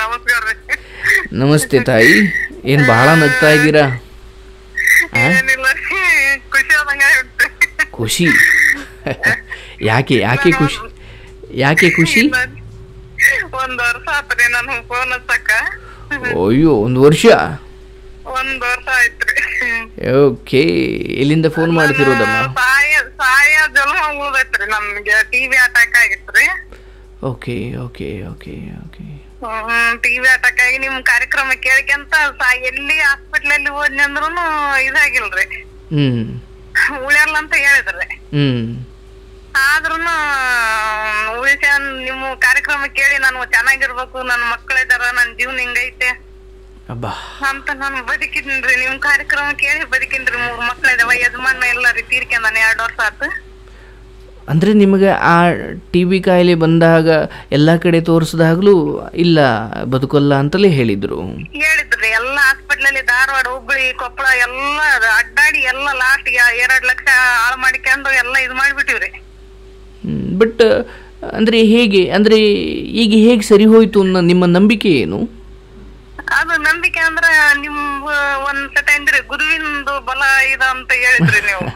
ನಮಸ್ಕಾರ ರೀ ನಮಸ್ತೆ ತಾಯಿ ಏನು ಬಹಳ ನಗ್ತಾ ಇದ್ದೀರಾ ಏನಿಲ್ಲ ರೀ ಖುಷಿ ಆದಂಗ ಆಗ್ಬಿಡ್ತು ಖುಷಿ ಯಾಕೆ ಯಾಕೆ ಖುಷಿ ಯಾಕೆ ಖುಷಿ ಒಂದ್ ವರ್ಷ ಆತ್ರಿ ನಾನು ಫೋನ್ ಹಚ್ಚಕ್ಕ ಅಯ್ಯೋ ಒಂದು ವರ್ಷ ಒಂದ್ ವರ್ಷ ಆಯ್ತ್ರಿ ಓಕೆ ಎಲ್ಲಿಂದ ಫೋನ್ ಮಾಡ್ತಿರೋದಮ್ಮ ಸಾಯ ಸಾಯ ಜನ್ಮ ಉಳ್ದೈತ್ರಿ ನಮ್ಗೆ ಟಿವಿ ಅಟ್ಯಾಕ್ ಆಗಿತ್ರಿ ಓಕೆ ಓಕೆ ಓಕೆ ಓಕೆ ಹ್ಮ್ ಟಿವಿ ಅಟ್ಯಾಕ್ ಆಗಿ ನಿಮ್ ಕಾರ್ಯಕ್ರಮ ಕೇಳ್ಕೊಂತ ಸಾ ಎಲ್ಲಿ ಹಾಸ್ಪಿಟ್ಲ್ ಅಲ್ಲಿ ಹೋದ್ನಿ ಅಂದ್ರೂನು ಇದಾಗಿಲ್ರಿ ಹ್ಞೂ ಉಳಿಯಲ್ಲ ಅಂತ ಹೇಳಿದ್ರಿ ಹ್ಞೂ ಆದ್ರೂನು ಉಳಿಸ ನಿಮ್ಮ ಕಾರ್ಯಕ್ರಮ ಕೇಳಿ ನಾನು ಚೆನ್ನಾಗಿರ್ಬೇಕು ನನ್ ಮಕ್ಕಳಿದಾರ ನನ್ ಜೀವನ ಹಿಂಗೈತೆ ಅಬ್ಬಾ ಅಂತ ನಾನು ಬದುಕಿದ್ನ್ರಿ ನಿಮ್ ಕಾರ್ಯಕ್ರಮ ಕೇಳಿ ಬದುಕಿನ್ರಿ ಮೂರ್ ಮಕ್ಳಿದಾವ ಯಜಮಾನ ಎಲ್ಲ ರೀ ತೀರ್ಕೊಂಡಾನೆ ಎರಡ್ ವರ್ಷ ಆತು ಅಂದರೆ ನಿಮಗೆ ಆ ಟಿ ಬಿ ಕಾಯಿಲೆ ಬಂದಾಗ ಎಲ್ಲ ಕಡೆ ತೋರಿಸಿದಾಗಲೂ ಇಲ್ಲ ಬದುಕಲ್ಲ ಅಂತಲೇ ಹೇಳಿದರು ಹೇಳಿದ್ರಿ ಎಲ್ಲ ಹಾಸ್ಪಿಟ್ಲ್ ಅಲ್ಲಿ ಧಾರವಾಡ ಹುಬ್ಬಳ್ಳಿ ಕೊಪ್ಪಳ ಎಲ್ಲ ಅಡ್ಡಾಡಿ ಎಲ್ಲ ಲಾಸ್ಟ್ ಎರಡ್ ಲಕ್ಷ ಹಾಳು ಮಾಡಿಕೊಂಡು ಎಲ್ಲ ಇದ್ ಮಾಡ್ಬಿಟ್ಟಿವ್ರಿ ಬಟ್ ಅಂದರೆ ಹೇಗೆ ಅಂದರೆ ಈಗ ಹೇಗೆ ಸರಿ ಹೋಯಿತು ಅನ್ನೋ ನಿಮ್ಮ ನಂಬಿಕೆ ಏನು ಅದು ನಂಬಿಕೆ ಅಂದ್ರ ನಿಮ್ ಒಂದ್ ಸತಿ ಅಂದ್ರಿ ಗುರುವಿಂದು ಬಲ ಇದ ಅಂತ ಹೇಳಿದ್ರಿ ನೀವು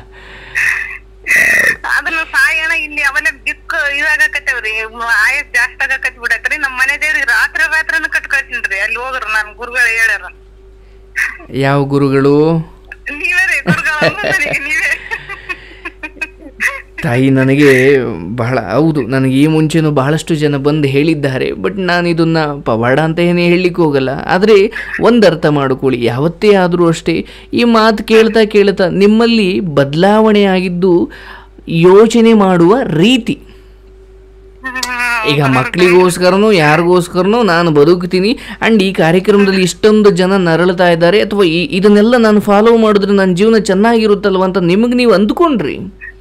ಅದನ್ನ ಸಾಯಣ ಇಲ್ಲಿ ಅವೆಲ್ಲ ದಿಕ್ಕು ಇದಾಗಕತ್ತೇವ್ರಿ ಆಯಸ್ ಜಾಸ್ತಿ ಆಗಕತ್ ಬಿಡತ್ರಿ ನಮ್ ಮನೆ ದೇವ್ರಿಗೆ ರಾತ್ರಿ ರಾತ್ರಿನ ಕಟ್ ಕಳ್ಸಿನ್ರಿ ಅಲ್ಲಿ ಹೋಗ್ರ ನಾನ್ ಗುರುಗಳು ಹೇಳ್ಯಾರ ಯಾವ ಗುರುಗಳು ನೀವೇ ರೀ ಗುರುಗಳು ನನಗೆ ನೀವೇ ತಾಯಿ ನನಗೆ ಬಹಳ ಹೌದು ನನಗೆ ಈ ಮುಂಚೆನೂ ಬಹಳಷ್ಟು ಜನ ಬಂದು ಹೇಳಿದ್ದಾರೆ ಬಟ್ ನಾನು ಇದನ್ನು ಪವಾಡ ಅಂತ ಏನೇ ಹೇಳಲಿಕ್ಕೆ ಹೋಗಲ್ಲ ಆದರೆ ಒಂದು ಅರ್ಥ ಮಾಡಿಕೊಳ್ಳಿ ಯಾವತ್ತೇ ಆದರೂ ಅಷ್ಟೇ ಈ ಮಾತು ಕೇಳ್ತಾ ಕೇಳ್ತಾ ನಿಮ್ಮಲ್ಲಿ ಬದಲಾವಣೆ ಆಗಿದ್ದು ಯೋಚನೆ ಮಾಡುವ ರೀತಿ ಈಗ ಮಕ್ಕಳಿಗೋಸ್ಕರನೋ ಯಾರಿಗೋಸ್ಕರನೋ ನಾನು ಬದುಕ್ತೀನಿ ಆ್ಯಂಡ್ ಈ ಕಾರ್ಯಕ್ರಮದಲ್ಲಿ ಇಷ್ಟೊಂದು ಜನ ನರಳ್ತಾ ಇದ್ದಾರೆ ಅಥವಾ ಈ ಇದನ್ನೆಲ್ಲ ನಾನು ಫಾಲೋ ಮಾಡಿದ್ರೆ ನನ್ನ ಜೀವನ ಚೆನ್ನಾಗಿರುತ್ತಲ್ವ ಅಂತ ನಿಮಗೆ ನೀವು ಅಂದ್ಕೊಂಡ್ರಿ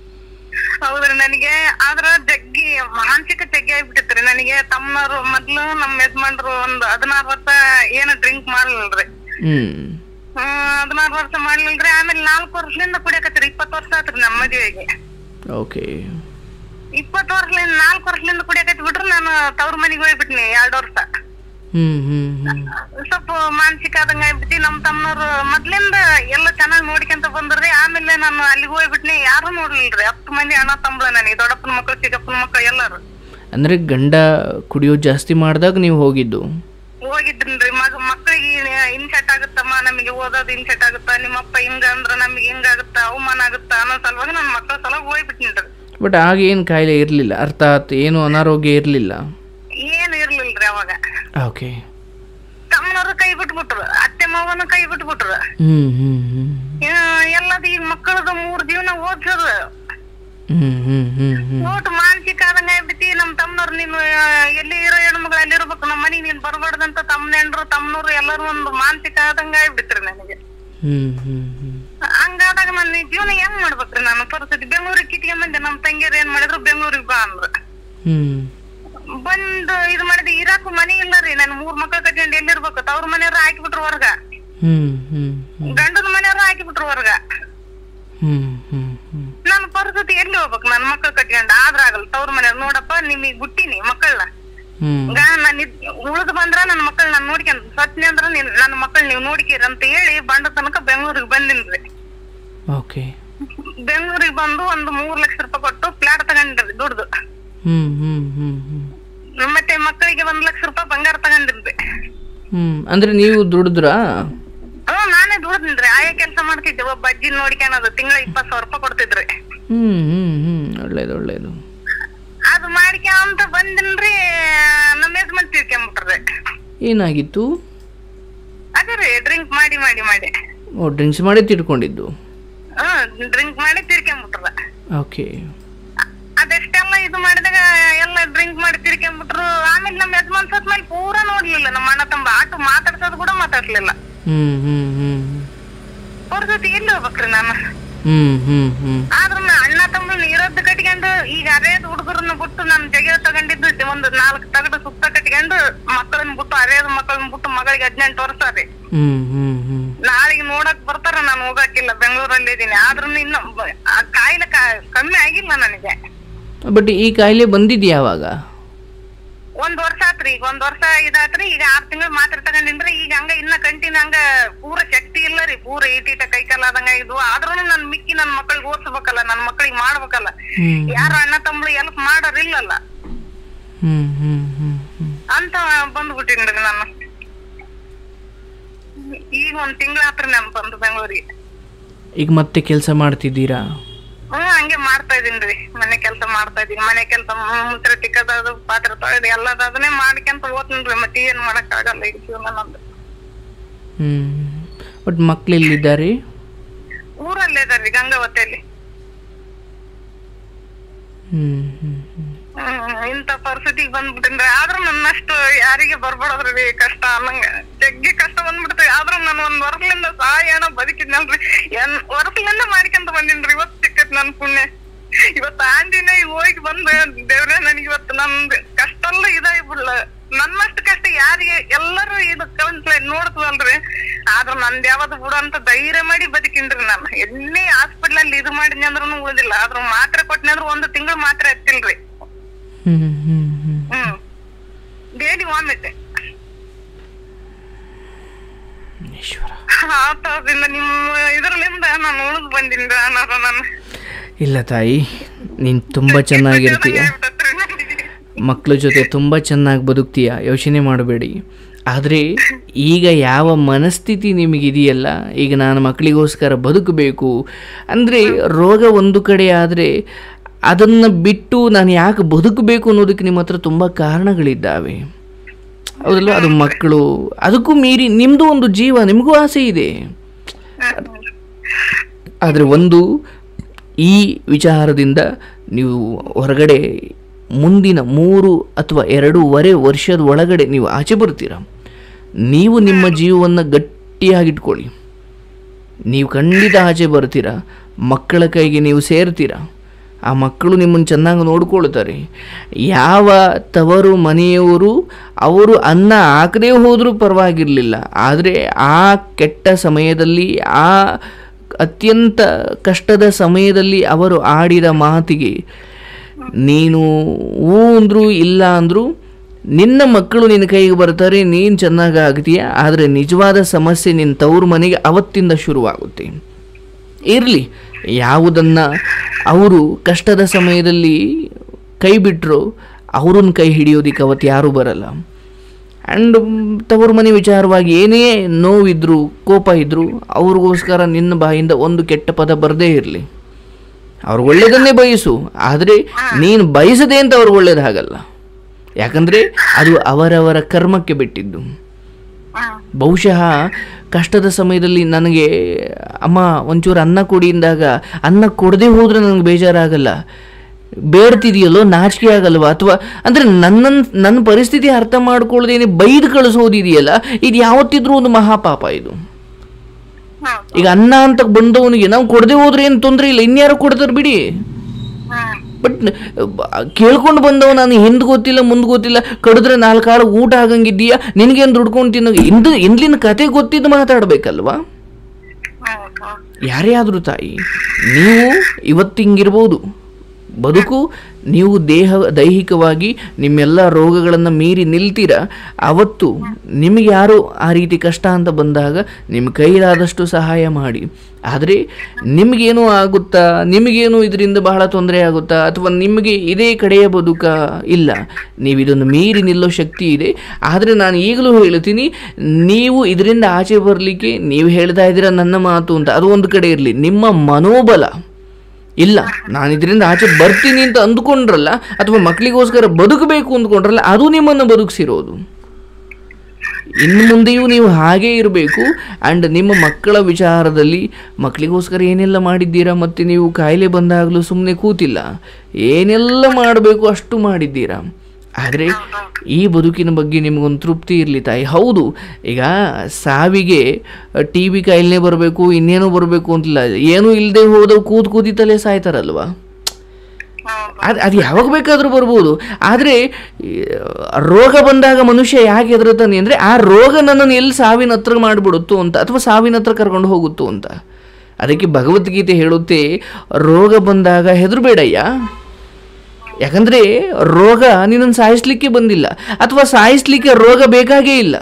ಹೌದ್ರಿ ನನಗೆ ಆದ್ರ ಜಗ್ಗಿ ಮಾನಸಿಕ ಜಗ್ಗಿ ಆಗ್ಬಿಟ್ಟಿತ್ರಿ ನನಗೆ ತಮ್ಮನವ್ರು ಮೊದ್ಲು ನಮ್ಮ ಯಜಮಾನ್ರು ಒಂದ್ ಹದಿನಾರು ವರ್ಷ ಏನು ಡ್ರಿಂಕ್ ಮಾಡ್ಲಿಲ್ರಿ ಹ್ಞೂ ಹ್ಮ್ ಹದಿನಾರು ವರ್ಷ ಮಾಡ್ಲಿಲ್ರಿ ಆಮೇಲೆ ನಾಲ್ಕು ವರ್ಷದಿಂದ ಕುಡಿಯಕತ್ರಿ ಇಪ್ಪತ್ತು ವರ್ಷ ಆತ್ರಿ ನಮ್ಮ ಮದ್ವೆಗೆ ಓಕೆ ಇಪ್ಪತ್ತು ವರ್ಷದಿಂದ ನಾಲ್ಕು ವರ್ಷದಿಂದ ಕುಡಿಯಕತ್ತಿ ಬಿಟ್ರು ನಾನು ತವ್ರ ಮನೆಗೆ ಹೋಗ್ಬಿಟ್ನಿ ಎರಡ್ ವರ್ಷ ಹ್ಞೂ ಹ್ಞೂ ಹ್ಞೂ ಸ್ವಲ್ಪ ಮಾನಸಿಕ ಆದಂಗ ಆಗ್ಬಿಟ್ಟಿ ನಮ್ ತಮ್ಮನವ್ರು ಮೊದ್ಲಿಂದ ಎಲ್ಲ ಚೆನ್ನಾಗಿ ನೋಡ್ಕೊಂತ ಬಂದ್ರಿ ಆಮೇಲೆ ನಾನು ಅಲ್ಲಿಗೆ ಹೋಗ್ಬಿಟ್ನಿ ಯಾರು ನೋಡ್ಲಿಲ್ರಿ ಹತ್ತು ಮಂದಿ ಅಣ್ಣ ತಂಬ್ಳ ನನಗೆ ದೊಡ್ಡಪ್ಪನ ಮಕ್ಕಳು ಚಿಕ್ಕಪ್ಪನ ಮಕ್ಕಳು ಎಲ್ಲಾರು ಅಂದರೆ ಗಂಡ ಕುಡಿಯೋದು ಜಾಸ್ತಿ ಮಾಡಿದಾಗ ನೀವು ಹೋಗಿದ್ದು ಹೋಗಿದ್ರಿ ಮಗ ಮಕ್ಕಳಿಗೆ ಇನ್ಸೆಟ್ ಆಗುತ್ತಮ್ಮ ನಮಗೆ ಓದೋದು ಇನ್ಸೆಟ್ ಆಗುತ್ತಾ ನಿಮ್ಮಪ್ಪ ಹಿಂಗ ಅಂದ್ರ ನಮಗೆ ಹಿಂಗಾಗುತ್ತ ಅವಮಾನ ಆಗುತ್ತಾ ಅನ್ನೋ ಸಲುವಾಗಿ ನನ್ ಮಕ್ಕಳ ಸಲುವಾಗಿ ಹೋಗ್ಬಿಟ್ಟಿನ್ರಿ ಬಟ್ ಆಗ ಏನು ಕಾಯಿಲೆ ಇರಲಿಲ್ಲ ಅರ್ಥಾತ್ ಏನು ಅನಾರೋಗ್ಯ ಇರಲಿಲ್ಲ ಏನು ಇರ್ಲಿಲ್ರಿ ಅವಾಗ ಓಕೆ ತಮ್ಮನವ್ರು ಕೈ ಬಿಟ್ಬಿಟ್ರು ಅತ್ತೆ ಮಾವನು ಕೈ ಬಿಟ್ಬಿಟ್ರು ಹ್ಞೂ ಹ್ಞೂ ಹ್ಞೂ ಎಲ್ಲದ ಈಗ ಮಕ್ಕಳದ ಮೂರ್ ಜೀವನ ಓದ್ಸೋದು ಹ್ಞೂ ಹ್ಞೂ ಹ್ಞೂ ಹ್ಞೂ ನೋಟ್ ಮಾನಸಿಕ ಆದಂಗ ಆಗ್ಬಿಟ್ಟಿ ನಮ್ ತಮ್ಮನವ್ರು ನೀನು ಆ, ಎಲ್ಲಿ ಇರೋ ಹೆಣ್ಮಗಳು ಅಲ್ಲಿ ಇರ್ಬೇಕು ನಮ್ಮ ಮನೆಗ್ ನೀನ್ ಬರ್ಬಾರ್ದಂತ ತಮ್ಮನೆಂಡ್ರು ತಮ್ಮನವ್ರು ಎಲ್ಲರೂ ಒಂದು ಮಾನಸಿಕ ಆದಂಗ ಆಗ್ಬಿಟ್ರಿ ನನಗೆ ಹ್ಞೂ ಹ್ಞೂ ಹ್ಞೂ ಹಂಗಾದಾಗ ನನ್ನ ಜೀವನ ಹೆಂಗ್ ಮಾಡ್ಬೇಕ್ರಿ ನಾನು ಪರಿಸ್ಥಿತಿ ಬೆಂಗಳೂರಿಗೆ ಕಿತ್ಕೊಂಡ್ ಬಂದೆ ನಮ್ ತಂಗಿಯರ್ ಏನ್ ಮಾಡಿದ್ರು ಬೆಂಗಳೂರಿಗೆ ಬಾ ಅಂದ್ರ ಹ್ಞೂ ಬಂದು ಇದು ಮಾಡಿದೆ ಇರಾಕು ಮನೆ ಇಲ್ಲ ರೀ ನನ್ ಮೂರ್ ಮಕ್ಳು ಕಟ್ಕೊಂಡು ಎಲ್ಲಿರ್ಬೇಕು ತವ್ರ ಮನೆಯವ್ರ ಹಾಕಿಬಿಟ್ರು ಹೊರ್ಗ ಹ್ಞೂ ಹ್ಞೂ ಗಂಡನ ಮನೆಯವ್ರ ಹಾಕಿಬಿಟ್ರು ಹೊರ್ಗ ಹ್ಞೂ ಹ್ಞೂ ಹ್ಞೂ ನನ್ನ ಪರಿಸ್ಥಿತಿ ಎಲ್ಲಿ ಹೋಗ್ಬೇಕು ನನ್ ಮಕ್ಳು ಕಟ್ಕೊಂಡು ಆದ್ರ ಆಗಲ್ಲ ತವ್ರ ಮನೆಯವ್ರು ನೋಡಪ್ಪ ನಿಮಗ್ ಬಿಟ್ಟಿನಿ ಮಕ್ಕಳನ್ನ ಹ್ಞೂ ಈಗ ನಾನು ಉಳಿದು ಬಂದ್ರ ನನ್ನ ಮಕ್ಕಳು ನಾನು ನೋಡ್ಕೊಂಡ್ ಸತ್ನಿ ಅಂದ್ರ ನೀನ್ ನನ್ನ ಮಕ್ಕಳು ನೀವು ನೋಡ್ಕೀರಿ ಅಂತ ಹೇಳಿ ಬಂಡ ತನಕ ಬೆಂಗಳೂರಿಗೆ ಬಂದಿನ್ರಿ ಓಕೆ ಬೆಂಗಳೂರಿಗೆ ಬಂದು ಒಂದು ಮೂರ್ ಲಕ್ಷ ರೂಪಾಯಿ ಕೊಟ್ಟು ಫ್ಲಾಟ್ ತಗೊಂಡ್ರಿ ದುಡ್ದು ಹ್ಞೂ ಹ್ಞೂ ಹ್ಞೂ ಹ್ಞೂ ಮತ್ತೆ ಮಕ್ಕಳಿಗೆ ಒಂದ್ ಲಕ್ಷ ರೂಪಾಯಿ ಬಂಗಾರ ತಗೊಂಡಿನ್ರಿ ಹ್ಞೂ ಅಂದರೆ ನೀವು ದುಡಿದ್ರಾ ಹ್ಮ್ ನಾನೇ ದುಡ್ದಿನ್ರಿ ಆಯಾ ಕೆಲಸ ಮಾಡ್ತಿದ್ದೆ ಒಬ್ಬ ಅಜ್ಜಿ ನೋಡ್ಕೊಳೋದು ತಿಂಗಳ ಇಪ್ಪತ್ ಸಾವಿರ ರೂಪಾಯಿ ಕೊಡ್ತಿದ್ರಿ ಹ್ಞೂ ಹ್ಞೂ ಹ್ಞೂ ಒಳ್ಳೇದು ಒಳ್ಳೇದು ಅದು ಮಾಡ್ಕೊಂತ ಬಂದಿನ್ರಿ ನಮ್ಮ ಯಜಮಾನ್ ತಿಳ್ಕೊಂಬಿಟ್ರಿ ಏನಾಗಿತ್ತು ಅದೇ ರೀ ಡ್ರಿಂಕ್ ಮಾಡಿ ಮಾಡಿ ಮಾಡಿ ಓ ಡ್ರಿಂಕ್ಸ್ ಮಾಡಿ ತಿಳ್ಕೊಂಡಿದ್ದು ಹ್ಮ್ ಡ್ರಿಂಕ್ ಮಾಡಿ ತಿರ್ಕೊಂಬಿಟ್ರ ಓಕೆ ಅದೆಷ್ಟೆಲ್ಲ ಇದು ಮಾಡಿದಾಗ ಎಲ್ಲ ಡ್ರಿಂಕ್ ಮಾಡಿ ತಿರ್ಕೊಂಬಿಟ್ರು ಆಮೇಲೆ ನಮ್ಮ ಯಜಮಾನ್ ಸತ್ ಮೇಲೆ ಪೂರಾ ನೋಡ್ಲಿಲ್ಲ ನಮ್ಮ ಅಣ್ಣ ತಮ್ಮ ಆಟು ಮಾತಾಡ್ಸೋದು ಕೂಡ ಮಾತಾಡ್ಲಿಲ್ಲ ಹ್ಞೂ ಹ್ಞೂ ಹ್ಞೂ ಅವ್ರ ಎಲ್ಲಿ ಹೋಗ್ಬೇಕ್ರಿ ನಾನು ಹ್ಞೂ ಹ್ಞೂ ಹ್ಞೂ ಆದ್ರ ನಾ ಅಣ್ಣ ತಮ್ಮನ ಇರೋದ್ ಕಟ್ಕೊಂಡು ಈಗ ಅದೇ ಹುಡುಗರನ್ನ ಬಿಟ್ಟು ನಾನು ಜಗ ತಗೊಂಡಿದ್ದು ಒಂದು ನಾಲ್ಕು ತಗಡು ಸುತ್ತ ಕಟ್ಕೊಂಡು ಮಕ್ಕಳನ್ನ ಬಿಟ್ಟು ಅದೇ ಮಕ್ಕಳನ್ನ ಬಿಟ್ಟು ಮಗಳಿಗೆ ಹದಿನೆಂಟು ವರ್ಷ ರೀ ಹ್ಞೂ ಹ್ಞೂ ಹ್ಞೂ ನಾಳೆಗೆ ನೋಡಕ್ ಬರ್ತಾರ ನಾನು ಹೋಗಕ್ಕಿಲ್ಲ ಬೆಂಗಳೂರಲ್ಲಿ ಇದೀನಿ ಆದ್ರೂ ಇನ್ನು ಬ- ಆ ಕಾಯಿಲೆ ಕ- ಕಮ್ಮಿ ಆಗಿಲ್ಲ ನನಗೆ ಬಟ್ ಈ ಕಾಯಿಲೆ ಬಂದಿದ್ದು ಯಾವಾಗ ಒಂದ್ ವರ್ಷ ಆತ್ರಿ ಈಗ ಒಂದ್ ವರ್ಷ ಇದಾತ್ರಿ ಈಗ ಆರ್ ತಿಂಗಳು ಮಾತ್ರ ತಗೊಂಡಿನ್ರಿ ಈಗ ಹಂಗ ಇನ್ನ ಕಂಟಿನ್ಯೂ ಹಂಗ ಪೂರ ಶಕ್ತಿ ಇಲ್ಲ ರೀ ಪೂರ ಈಟೀಟ ಕೈ ಕಾಲ ಆದಂಗ ಇದು ಆದ್ರೂ ನನ್ ಮಿಕ್ಕಿ ನನ್ ಮಕ್ಕಳಿಗೆ ಓದ್ಸ್ಬೇಕಲ್ಲ ನನ್ ಮಕ್ಕಳಿಗೆ ಮಾಡ್ಬೇಕಲ್ಲ ಹ್ಮ್ ಯಾರು ಅಣ್ಣ ತಮ್ಮಳು ಎಲ್ಪ್ ಮಾಡೋರ್ ಇಲ್ಲಲ್ಲ ಹ್ಮ್ ಹ್ಮ್ ಹ್ಮ್ ಹ್ಮ್ ಅಂತ ಬಂದ್ಬಿಟ್ಟಿನ್ರಿ ನಾನು ಈಗ ಒಂದ್ ತಿಂಗಳ ಆತ್ರಿ ನಾನು ಬಂದು ಬೆಂಗಳೂರಿಗೆ ಈಗ ಮತ್ತೆ ಕೆಲಸ ಮಾಡ್ತಿದ್ದೀರಾ ಹ್ಮ್ ಹಂಗೆ ಮಾಡ್ತಾ ಇದೀನ್ರಿ ಮನೆ ಕೆಲ್ಸ ಮಾಡ್ತಾ ಇದೀನಿ ಮನೆ ಕೆಲ್ಸ ಮುತ್ರ ತಿಕ್ಕದದು ಪಾತ್ರೆ ತೊಳೆದು ಎಲ್ಲದ ಅದನ್ನೇ ಮಾಡ್ಕೊಂತ ಓದ್ತೀನ್ರಿ ಮತ್ತೆ ಏನ್ ಮಾಡಕ್ ಆಗಲ್ಲ ಈಗ ಜೀವನ ನಂದು ಹ್ಮ್ ಬಟ್ ಮಕ್ಳು ಎಲ್ಲಿದ್ದಾರೆ ಊರಲ್ಲೇ ಇದಾರ್ರಿ ಗಂಗಾವತಿಯಲ್ಲಿ ಹ್ಮ್ ಹ್ಮ್ ಹ್ಮ್ ಹ್ಮ್ ಇಂತ ಪರಿಸ್ಥಿತಿಗೆ ಬಂದ್ಬಿಟ್ಟಿನ್ರಿ ಆದ್ರೂ ನನ್ನಷ್ಟು ಯಾರಿಗೆ ಬರ್ಬಾರ್ದ್ರಿ ಕಷ್ಟ ಅನ್ನಂಗ ಜಗ್ಗಿ ಕಷ್ಟ ಬಂದ್ಬಿಡ್ತೀವಿ ಆದ್ರೂ ನಾನು ಒಂದ್ ವರ್ಷದಿಂದ ಸಹಾಯ ಏನೋ ಬದುಕಿದ್ನಲ್ರಿ ಏನ್ ವರ್ಷದಿಂದ ಮಾಡ್ಕೊಂತ ಬಂದಿನ್ರಿ ಇವತ್ ಸಿಕ್ಕತ್ ನನ್ ಪುಣ್ಯ ಇವತ್ತು ಆಂಜನೇಯ ಹೋಗಿ ಬಂದು ದೇವ್ರೆ ನನಗೆ ಇವತ್ತು ನಂದ್ ಕಷ್ಟ ಎಲ್ಲ ಇದಾಗಿಬಿಡ್ಲ ನನ್ನಷ್ಟು ಕಷ್ಟ ಯಾರಿಗೆ ಎಲ್ಲರೂ ಇದು ಕೌನ್ಸಿಲ ನೋಡ್ತದಲ್ರಿ ಆದ್ರ ನಂದ್ ಯಾವ್ದು ಬಿಡು ಅಂತ ಧೈರ್ಯ ಮಾಡಿ ಬದುಕಿನ್ರಿ ನಾನು ಎಲ್ಲಿ ಹಾಸ್ಪಿಟ್ಲ್ ಅಲ್ಲಿ ಇದು ಮಾಡಿದ್ನಿ ಅಂದ್ರೂ ಉಳಿದಿಲ್ಲ ಆದ್ರ ಮಾತ್ರೆ ಕೊಟ್ನಿ ಅಂದ್ರ ಒಂದು ತಿಂಗಳು ಮಾತ್ರೆ ಹತ್ತಿಲ್ರಿ ಹ್ಮ್ ಹ್ಮ್ ಹ್ಮ್ ಹ್ಮ್ ಡೈಲಿ ವಾಮಿಟ್ ಈಶ್ವರ ಆ ತರದಿಂದ ನಿಮ್ಮ ಇದ್ರಲಿಂದ ನಾನು ಉಳಿದು ಬಂದಿನಿ ಅಣ್ಣಾರ ನಾನು ಇಲ್ಲ ತಾಯಿ ನೀನು ತುಂಬ ಚೆನ್ನಾಗಿರ್ತೀಯ ಆಗ್ಬಿಟ್ಟತ್ರಿ ನನಗೆ. ಮಕ್ಕಳ ಜೊತೆ ತುಂಬ ಚೆನ್ನಾಗಿ ಬದುಕ್ತೀಯ ಯೋಚನೆ ಮಾಡಬೇಡಿ ಆದರೆ ಈಗ ಯಾವ ಮನಸ್ಥಿತಿ ನಿಮಗಿದೆಯಲ್ಲ ಈಗ ನಾನು ಮಕ್ಕಳಿಗೋಸ್ಕರ ಬದುಕಬೇಕು ಅಂದರೆ ರೋಗ ಒಂದು ಕಡೆ ಆದರೆ ಅದನ್ನು ಬಿಟ್ಟು ನಾನು ಯಾಕೆ ಬದುಕಬೇಕು ಅನ್ನೋದಕ್ಕೆ ನಿಮ್ಮ ಹತ್ರ ತುಂಬ ಕಾರಣಗಳಿದ್ದಾವೆ ಹೌದಲ್ಲ ಅದು ಮಕ್ಕಳು ಅದಕ್ಕೂ ಮೀರಿ ನಿಮ್ಮದು ಒಂದು ಜೀವ ನಿಮಗೂ ಆಸೆ ಇದೆ ಆದರೆ ಒಂದು ಈ ವಿಚಾರದಿಂದ ನೀವು ಹೊರಗಡೆ ಮುಂದಿನ ಮೂರು ಅಥವಾ ಎರಡೂವರೆ ವರ್ಷದ ಒಳಗಡೆ ನೀವು ಆಚೆ ಬರ್ತೀರ ನೀವು ನಿಮ್ಮ ಜೀವವನ್ನು ಗಟ್ಟಿಯಾಗಿಟ್ಕೊಳ್ಳಿ ನೀವು ಖಂಡಿತ ಆಚೆ ಬರ್ತೀರಾ ಮಕ್ಕಳ ಕೈಗೆ ನೀವು ಸೇರ್ತೀರಾ ಆ ಮಕ್ಕಳು ನಿಮ್ಮನ್ನು ಚೆನ್ನಾಗಿ ನೋಡ್ಕೊಳ್ತಾರೆ ಯಾವ ತವರು ಮನೆಯವರು ಅವರು ಅನ್ನ ಹಾಕದೇ ಹೋದರೂ ಪರವಾಗಿರಲಿಲ್ಲ ಆದರೆ ಆ ಕೆಟ್ಟ ಸಮಯದಲ್ಲಿ ಆ ಅತ್ಯಂತ ಕಷ್ಟದ ಸಮಯದಲ್ಲಿ ಅವರು ಆಡಿದ ಮಾತಿಗೆ ನೀನು ಹ್ಞೂ ಅಂದರೂ ಇಲ್ಲ ಅಂದರೂ ನಿನ್ನ ಮಕ್ಕಳು ನಿನ್ನ ಕೈಗೆ ಬರ್ತಾರೆ ನೀನು ಚೆನ್ನಾಗಿ ಆಗ್ತೀಯ ಆದರೆ ನಿಜವಾದ ಸಮಸ್ಯೆ ನಿನ್ನ ತವ್ರ ಮನೆಗೆ ಅವತ್ತಿಂದ ಶುರುವಾಗುತ್ತೆ ಇರಲಿ ಯಾವುದನ್ನು ಅವರು ಕಷ್ಟದ ಸಮಯದಲ್ಲಿ ಕೈ ಬಿಟ್ಟರು ಅವ್ರನ್ನ ಕೈ ಹಿಡಿಯೋದಕ್ಕೆ ಅವತ್ತು ಯಾರೂ ಬರಲ್ಲ ಆ್ಯಂಡ್ ತವ್ರ ಮನೆ ವಿಚಾರವಾಗಿ ಏನೇ ನೋವಿದ್ರು ಕೋಪ ಇದ್ದರೂ ಅವ್ರಿಗೋಸ್ಕರ ನಿನ್ನ ಬಾಯಿಂದ ಒಂದು ಕೆಟ್ಟ ಪದ ಬರದೇ ಇರಲಿ ಅವ್ರಿಗೆ ಒಳ್ಳೇದನ್ನೇ ಬಯಸು ಆದರೆ ನೀನು ಬಯಸದೆ ಅಂತ ಅವ್ರಿಗೆ ಒಳ್ಳೇದಾಗಲ್ಲ ಯಾಕಂದರೆ ಅದು ಅವರವರ ಕರ್ಮಕ್ಕೆ ಬಿಟ್ಟಿದ್ದು ಹ್ಮ್ ಬಹುಶಃ ಕಷ್ಟದ ಸಮಯದಲ್ಲಿ ನನಗೆ ಅಮ್ಮ ಒಂಚೂರು ಅನ್ನ ಕೊಡಿ ಅಂದಾಗ ಅನ್ನ ಕೊಡದೆ ಹೋದರೆ ನನಗೆ ಬೇಜಾರಾಗಲ್ಲ ಬೇಡ್ತಿದೆಯಲ್ಲೋ ನಾಚಿಕೆ ಆಗಲ್ವಾ ಅಥವಾ ಅಂದರೆ ನನ್ನ ನನ್ನ ಪರಿಸ್ಥಿತಿ ಅರ್ಥ ಮಾಡ್ಕೊಳ್ಳದೇನೆ ಬೈದು ಕಳಿಸೋದಿದೆಯಲ್ಲ ಇದು ಯಾವತ್ತಿದ್ರೂ ಒಂದು ಮಹಾಪಾಪ ಇದು ಹ್ಮ್ ಈಗ ಅನ್ನ ಅಂತ ಬಂದವನಿಗೆ ನಾವು ಕೊಡದೆ ಹೋದ್ರೆ ಏನು ತೊಂದರೆ ಇಲ್ಲ ಇನ್ಯಾರು ಕೊಡ್ತಾರೆ ಬಿಡಿ ಹ್ಮ್ ಬಟ್ ಕೇಳ್ಕೊಂಡು ಬಂದವ ನಾನು ಹಿಂದ್ ಗೊತ್ತಿಲ್ಲ ಮುಂದ್ ಗೊತ್ತಿಲ್ಲ ಕಡಿದ್ರೆ ನಾಲ್ಕು ಕಾಳು ಊಟ ಆಗಂಗಿದ್ದೀಯಾ ನಿನಗೇನು ದುಡ್ಕೊಂಡು ತಿನ್ನೋ ಇಂದು ಇಂದ್ಲಿನ ಕತೆ ಗೊತ್ತಿದ್ದು ಮಾತಾಡ್ಬೇಕಲ್ವಾ ಹ್ಮ್ ಹ್ಮ್ ಯಾರೇ ಆದರೂ ತಾಯಿ ನೀವು ಇವತ್ತು ಹಿಂಗಿರ್ಬೋದು ಬದುಕು ನೀವು ದೇಹ ದೈಹಿಕವಾಗಿ ನಿಮ್ಮೆಲ್ಲ ರೋಗಗಳನ್ನು ಮೀರಿ ನಿಲ್ತೀರ ಅವತ್ತು ನಿಮಗೆ ಯಾರು ಆ ರೀತಿ ಕಷ್ಟ ಅಂತ ಬಂದಾಗ ನಿಮ್ಮ ಕೈಲಾದಷ್ಟು ಸಹಾಯ ಮಾಡಿ ಆದರೆ ನಿಮಗೇನೂ ಆಗುತ್ತಾ ನಿಮಗೇನು ಇದರಿಂದ ಬಹಳ ತೊಂದರೆ ಆಗುತ್ತಾ ಅಥವಾ ನಿಮಗೆ ಇದೇ ಕಡೆಯ ಬದುಕ ಇಲ್ಲ ನೀವು ಇದನ್ನು ಮೀರಿ ನಿಲ್ಲೋ ಶಕ್ತಿ ಇದೆ ಆದರೆ ನಾನು ಈಗಲೂ ಹೇಳ್ತೀನಿ ನೀವು ಇದರಿಂದ ಆಚೆ ಬರಲಿಕ್ಕೆ ನೀವು ಹೇಳ್ತಾ ಇದ್ದೀರಾ ನನ್ನ ಮಾತು ಅಂತ ಅದು ಒಂದು ಕಡೆ ಇರಲಿ ನಿಮ್ಮ ಮನೋಬಲ ಇಲ್ಲ ನಾನು ಇದರಿಂದ ಆಚೆ ಬರ್ತೀನಿ ಅಂತ ಅಂದ್ಕೊಂಡ್ರಲ್ಲ ಅಥವಾ ಮಕ್ಕಳಿಗೋಸ್ಕರ ಬದುಕಬೇಕು ಅಂದ್ಕೊಂಡ್ರಲ್ಲ ಅದು ನಿಮ್ಮನ್ನು ಬದುಕಿಸಿರೋದು ಇನ್ನು ಮುಂದೆಯೂ ನೀವು ಹಾಗೇ ಇರಬೇಕು ಆ್ಯಂಡ್ ನಿಮ್ಮ ಮಕ್ಕಳ ವಿಚಾರದಲ್ಲಿ ಮಕ್ಕಳಿಗೋಸ್ಕರ ಏನೆಲ್ಲ ಮಾಡಿದ್ದೀರಾ ಮತ್ತು ನೀವು ಕಾಯಿಲೆ ಬಂದಾಗಲೂ ಸುಮ್ಮನೆ ಕೂತಿಲ್ಲ ಏನೆಲ್ಲ ಮಾಡಬೇಕು ಅಷ್ಟು ಮಾಡಿದ್ದೀರಾ ಆದರೆ ಈ ಬದುಕಿನ ಬಗ್ಗೆ ನಿಮಗೊಂದು ತೃಪ್ತಿ ಇರಲಿ ತಾಯಿ ಹೌದು ಈಗ ಸಾವಿಗೆ ಟಿ ಬಿ ಕಾಯಿಲೆ ಬರಬೇಕು ಇನ್ನೇನೋ ಬರಬೇಕು ಅಂತಿಲ್ಲ ಏನೂ ಇಲ್ಲದೆ ಹೋದವು ಕೂತ್ ಕೂತಿತ್ತಲೇ ಸಾಯ್ತಾರಲ್ವಾ ಹೌದು ಅದು ಅದು ಯಾವಾಗ ಬೇಕಾದರೂ ಬರ್ಬೋದು ಆದರೆ ಈ, ರೋಗ ಬಂದಾಗ ಮನುಷ್ಯ ಯಾಕೆ ಹೆದರ್ತಾನೆ ಅಂದರೆ ಆ ರೋಗ ನನ್ನನ್ನು ಎಲ್ಲಿ ಸಾವಿನ ಹತ್ರ ಮಾಡಿಬಿಡುತ್ತೋ ಅಂತ ಅಥವಾ ಸಾವಿನ ಹತ್ರ ಕರ್ಕೊಂಡು ಹೋಗುತ್ತೋ ಅಂತ ಅದಕ್ಕೆ ಭಗವದ್ಗೀತೆ ಹೇಳುತ್ತೆ ರೋಗ ಬಂದಾಗ ಹೆದರಬೇಡಯ್ಯ ಯಾಕಂದ್ರೆ ರೋಗ ನಿನ್ನನ್ನು ಸಾಯಿಸ್ಲಿಕ್ಕೆ ಬಂದಿಲ್ಲ ಅಥವಾ ಸಾಯಿಸ್ಲಿಕ್ಕೆ ರೋಗ ಬೇಕಾಗೇ ಇಲ್ಲ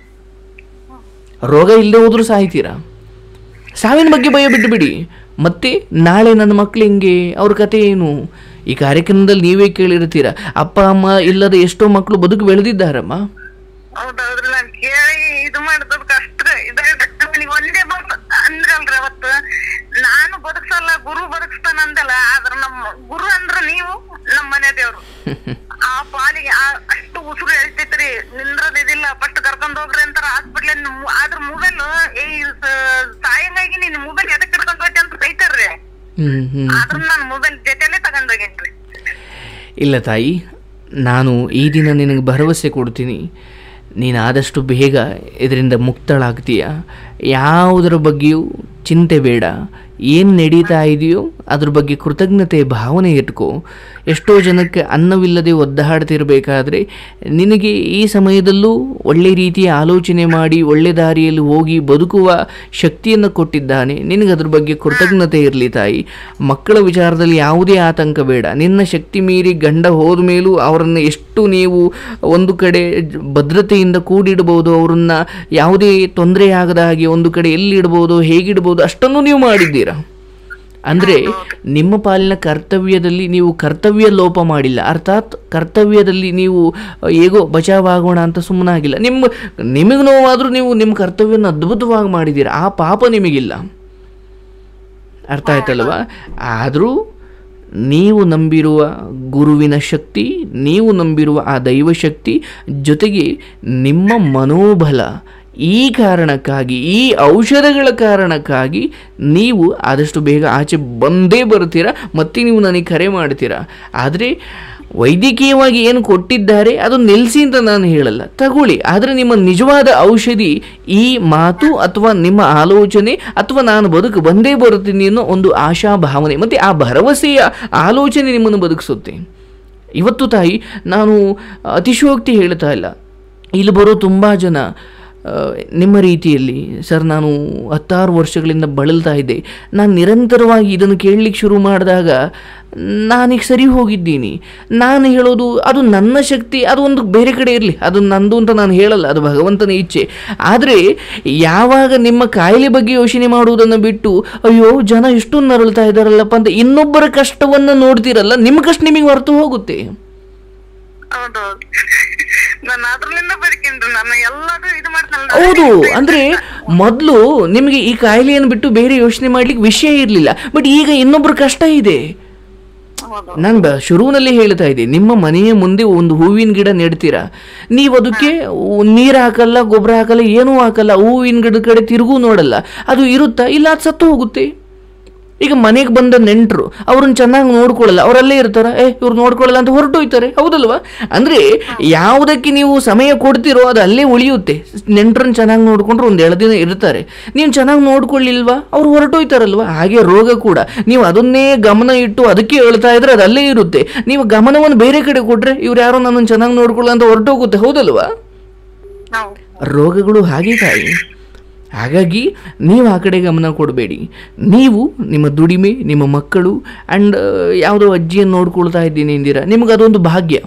ರೋಗ ಇಲ್ಲದೆ ಹೋದ್ರೂ ಸಾಯ್ತೀರಾ ಸಾವಿನ ಬಗ್ಗೆ ಭಯ ಬಿಟ್ಟು ಬಿಡಿ ಮತ್ತೆ ನಾಳೆ ನನ್ನ ಮಕ್ಳು ಹೆಂಗೆ ಅವ್ರ ಕತೆ ಏನು ಈ ಕಾರ್ಯಕ್ರಮದಲ್ಲಿ ನೀವೇ ಕೇಳಿರ್ತೀರ ಅಪ್ಪ ಅಮ್ಮ ಇಲ್ಲದ ಎಷ್ಟೋ ಮಕ್ಕಳು ಬದುಕು ಬೆಳೆದಿದ್ದಾರಮ್ಮ ಹೌದೌದ್ರಿ ನಾನ್ ಕೇಳಿ ಇದು ಮಾಡಿದಕ್ಕೆ ಅಷ್ಟ್ರ ಇದಾಗಿ ಒಂದೇ ಬಂದ್ ಅಂದ್ರಲ್ರಿ ಅವತ್ತು ನಾನು ಬದುಕ್ಸಲ್ಲ ಗುರು ಬದುಕ್ಸ್ತಾನ ಅಂದಲ್ಲ ಆದ್ರ ನಮ್ಮ ಗುರು ಅಂದ್ರ ನೀವು ನಮ್ಮ ಮನೆ ದೇವ್ರು ಆ ಪಾಲಿಗೆ ಆ- ಅಷ್ಟು ಉಸಿರು ಎಳ್ತೈತ್ರಿ ನಿಂದ್ರದ್ ಇದಿಲ್ಲ ಫಸ್ಟ್ ಕರ್ಕೊಂಡ್ ಹೋಗ್ರಿ ಅಂತಾರ ಹಾಸ್ಪಿಟ್ಲ್ ಆದ್ರ ಮೊಬೈಲ್ ಈ ಸಾಯಂಗಾಗಿ ನೀನ್ ಮೊಬೈಲ್ ಎದಕ್ ಹಿಡ್ಕೊಂಡ್ ಹೋಗ್ತಿ ಅಂತ ಬೈತಾರ್ರಿ ಹ್ಮ್ ಹ್ಮ್ ಆದ್ರೂ ನಾನ್ ಮೊಬೈಲ್ ಜೊತೆಲೆ ತಗೊಂಡ್ ಹೋಗೇನ್ರಿ ಇಲ್ಲ ತಾಯಿ ನಾನು ಈ ದಿನ ನಿನಗೆ ಭರವಸೆ ಕೊಡ್ತೀನಿ ನೀನು ಆದಷ್ಟು ಬೇಗ ಇದರಿಂದ ಮುಕ್ತಳಾಗ್ತೀಯ ಯಾವುದರ ಬಗ್ಗೆಯೂ ಚಿಂತೆ ಬೇಡ ಏನು ನಡೀತಾ ಇದೆಯೋ ಅದ್ರ ಬಗ್ಗೆ ಕೃತಜ್ಞತೆ ಭಾವನೆ ಇಟ್ಕೋ ಎಷ್ಟೋ ಜನಕ್ಕೆ ಅನ್ನವಿಲ್ಲದೆ ಒದ್ದಾಡ್ತಿರ್ಬೇಕಾದ್ರೆ ನಿನಗೆ ಈ ಸಮಯದಲ್ಲೂ ಒಳ್ಳೆ ರೀತಿಯ ಆಲೋಚನೆ ಮಾಡಿ ಒಳ್ಳೆ ದಾರಿಯಲ್ಲಿ ಹೋಗಿ ಬದುಕುವ ಶಕ್ತಿಯನ್ನು ಕೊಟ್ಟಿದ್ದಾನೆ ನಿನಗೆ ಅದ್ರ ಬಗ್ಗೆ ಕೃತಜ್ಞತೆ ಇರಲಿ ತಾಯಿ ಮಕ್ಕಳ ವಿಚಾರದಲ್ಲಿ ಯಾವುದೇ ಆತಂಕ ಬೇಡ ನಿನ್ನ ಶಕ್ತಿ ಮೀರಿ ಗಂಡ ಹೋದ ಮೇಲೂ ಅವರನ್ನು ಎಷ್ಟು ನೀವು ಒಂದು ಕಡೆ ಜ- ಭದ್ರತೆಯಿಂದ ಕೂಡಿಡ್ಬೋದು ಅವರನ್ನ ಯಾವುದೇ ತೊಂದರೆ ಆಗದ ಹಾಗೆ ಒಂದು ಕಡೆ ಎಲ್ಲಿಡ್ಬೋದು ಹೇಗಿಡ್ಬೋದು ಅಷ್ಟನ್ನು ನೀವು ಮಾಡಿದ್ದೀರಾ ಅಂದರೆ ನಿಮ್ಮ ಪಾಲಿನ ಕರ್ತವ್ಯದಲ್ಲಿ ನೀವು ಕರ್ತವ್ಯ ಲೋಪ ಮಾಡಿಲ್ಲ ಅರ್ಥಾತ್ ಕರ್ತವ್ಯದಲ್ಲಿ ನೀವು ಅ, ಹೇಗೋ ಬಚಾವಾಗೋಣ ಅಂತ ಸುಮ್ಮನಾಗಿಲ್ಲ ನಿಮ್ಮ ನಿಮಗೆ ನೋವಾದರೂ ನೀವು ನಿಮ್ಮ ಕರ್ತವ್ಯನ ಅದ್ಭುತವಾಗಿ ಮಾಡಿದ್ದೀರಾ ಆ ಪಾಪ ನಿಮಗಿಲ್ಲ ಅರ್ಥ ಆಯ್ತಲ್ವಾ ಆದರೂ ನೀವು ನಂಬಿರುವ ಗುರುವಿನ ಶಕ್ತಿ ನೀವು ನಂಬಿರುವ ಆ ದೈವಶಕ್ತಿ ಜೊತೆಗೆ ನಿಮ್ಮ ಮನೋಬಲ ಈ ಕಾರಣಕ್ಕಾಗಿ ಈ ಔಷಧಗಳ ಕಾರಣಕ್ಕಾಗಿ ನೀವು ಆದಷ್ಟು ಬೇಗ ಆಚೆ ಬಂದೇ ಬರ್ತೀರಾ ಮತ್ತೆ ನೀವು ನನಗೆ ಕರೆ ಮಾಡ್ತೀರಾ ಆದರೆ ವೈದ್ಯಕೀಯವಾಗಿ ಏನು ಕೊಟ್ಟಿದ್ದಾರೆ ಅದು ನಿಲ್ಲಿಸಿ ಅಂತ ನಾನು ಹೇಳಲ್ಲ ತಗೊಳ್ಳಿ ಆದರೆ ನಿಮ್ಮ ನಿಜವಾದ ಔಷಧಿ ಈ ಮಾತು ಅಥವಾ ನಿಮ್ಮ ಆಲೋಚನೆ ಅಥವಾ ನಾನು ಬದುಕು ಬಂದೇ ಬರುತ್ತೀನಿ ಅನ್ನೋ ಒಂದು ಆಶಾ ಭಾವನೆ ಮತ್ತು ಆ ಭರವಸೆಯ ಆಲೋಚನೆ ನಿಮ್ಮನ್ನು ಬದುಕಿಸುತ್ತೆ ಇವತ್ತು ತಾಯಿ ನಾನು ಅತಿಶಯೋಕ್ತಿ ಹೇಳ್ತಾ ಇಲ್ಲ ಇಲ್ಲಿ ಬರೋ ತುಂಬ ಜನ ಆ, ನಿಮ್ಮ ರೀತಿಯಲ್ಲಿ ಸರ್ ನಾನು ಹತ್ತಾರು ವರ್ಷಗಳಿಂದ ಬಳಲ್ತಾ ಇದ್ದೆ ನಾನು ನಿರಂತರವಾಗಿ ಇದನ್ನು ಕೇಳಲಿಕ್ಕೆ ಶುರು ಮಾಡಿದಾಗ ನಾನೀಗ ಸರಿ ಹೋಗಿದ್ದೀನಿ ನಾನು ಹೇಳೋದು ಅದು ನನ್ನ ಶಕ್ತಿ ಅದು ಒಂದು ಬೇರೆ ಕಡೆ ಇರಲಿ ಅದು ನಂದು ಅಂತ ನಾನು ಹೇಳಲ್ಲ ಅದು ಭಗವಂತನ ಇಚ್ಛೆ ಆದರೆ ಯಾವಾಗ ನಿಮ್ಮ ಕಾಯಿಲೆ ಬಗ್ಗೆ ಯೋಚನೆ ಮಾಡುವುದನ್ನು ಬಿಟ್ಟು ಅಯ್ಯೋ ಜನ ಇಷ್ಟೊಂದು ನರಳ್ತಾ ಇದ್ದಾರಲ್ಲಪ್ಪ ಅಂತ ಇನ್ನೊಬ್ಬರ ಕಷ್ಟವನ್ನು ನೋಡ್ತೀರಲ್ಲ ನಿಮ್ಮ ಕಷ್ಟ ನಿಮಗೆ ಹೊರತು ಹೋಗುತ್ತೆ ಹೌದೌದು ನಾನು ಅದ್ರಲ್ಲಿಂದ ಬದುಕೇನ್ರಿ ನಾನು ಎಲ್ಲದೂ ಇದು ಮಾಡ್ತಾನಲ್ಲ ಹೌದು ಅಂದ್ರೆ ಮೊದಲು ನಿಮಗೆ ಈ ಕಾಯಿಲೆಯನ್ನು ಬಿಟ್ಟು ಬೇರೆ ಯೋಚನೆ ಮಾಡ್ಲಿಕ್ಕೆ ವಿಷಯ ಇರಲಿಲ್ಲ ಬಟ್ ಈಗ ಇನ್ನೊಬ್ರ ಕಷ್ಟ ಇದೆ ಹೌದು ನಾನು ಬ ಶುರುವಿನಲ್ಲಿ ಹೇಳ್ತಾ ಇದ್ದೆ ನಿಮ್ಮ ಮನೆಯ ಮುಂದೆ ಒಂದು ಹೂವಿನ ಗಿಡ ನೆಡ್ತೀರಾ ನೀವು ಅದಕ್ಕೆ ನೀರು ಹಾಕಲ್ಲ ಗೊಬ್ಬರ ಹಾಕಲ್ಲ ಏನೂ ಹಾಕಲ್ಲ ಹೂವಿನ ಗಿಡದ ಕಡೆ ತಿರುಗೂ ನೋಡಲ್ಲ ಅದು ಇರುತ್ತಾ ಇಲ್ಲ ಅದು ಸತ್ತು ಹೋಗುತ್ತೆ ಈಗ ಮನೆಗೆ ಬಂದ ನೆಂಟರು ಅವ್ರನ್ನ ಚೆನ್ನಾಗಿ ನೋಡ್ಕೊಳ್ಳಲ್ಲ ಅವರಲ್ಲೇ ಇರ್ತಾರ ಏ ಇವ್ರು ನೋಡ್ಕೊಳ್ಳಲ್ಲ ಅಂತ ಹೊರಟೋಯ್ತಾರೆ ಹೌದಲ್ವಾ ಅಂದ್ರೆ ಯಾವುದಕ್ಕೆ ನೀವು ಸಮಯ ಕೊಡ್ತೀರೋ ಅದು ಅಲ್ಲೇ ಉಳಿಯುತ್ತೆ ನೆಂಟರನ್ನ ಚೆನ್ನಾಗಿ ನೋಡ್ಕೊಂಡ್ರೆ ಒಂದು ಎರಡು ದಿನ ಇರ್ತಾರೆ ನೀವು ಚೆನ್ನಾಗಿ ನೋಡ್ಕೊಳ್ಳಿಲ್ವಾ ಅವ್ರು ಹೊರಟೋಯ್ತಾರಲ್ವಾ ಹಾಗೆ ರೋಗ ಕೂಡ ನೀವು ಅದನ್ನೇ ಗಮನ ಇಟ್ಟು ಅದಕ್ಕೆ ಹೇಳ್ತಾ ಇದ್ರೆ ಅದು ಅಲ್ಲೇ ಇರುತ್ತೆ ನೀವು ಗಮನವನ್ನು ಬೇರೆ ಕಡೆ ಕೊಟ್ರೆ ಇವ್ರು ಯಾರೋ ನನ್ನನ್ನು ಚೆನ್ನಾಗಿ ನೋಡ್ಕೊಳ್ಳೋ ಅಂತ ಹೊರಟೋಗುತ್ತೆ ಹೌದಲ್ವಾ ನಾವು ರೋಗಗಳು ಹಾಗೆ ತಾಯಿ ಹಾಗಾಗಿ ನೀವು ಆ ಕಡೆ ಗಮನ ಕೊಡಬೇಡಿ ನೀವು ನಿಮ್ಮ ದುಡಿಮೆ ನಿಮ್ಮ ಮಕ್ಕಳು ಆ್ಯಂಡ್ ಯಾವುದೋ ಅಜ್ಜಿಯನ್ನು ನೋಡ್ಕೊಳ್ತಾ ಇದ್ದೀನಿ ಎಂದಿರ ನಿಮಗೆ ಅದೊಂದು ಭಾಗ್ಯ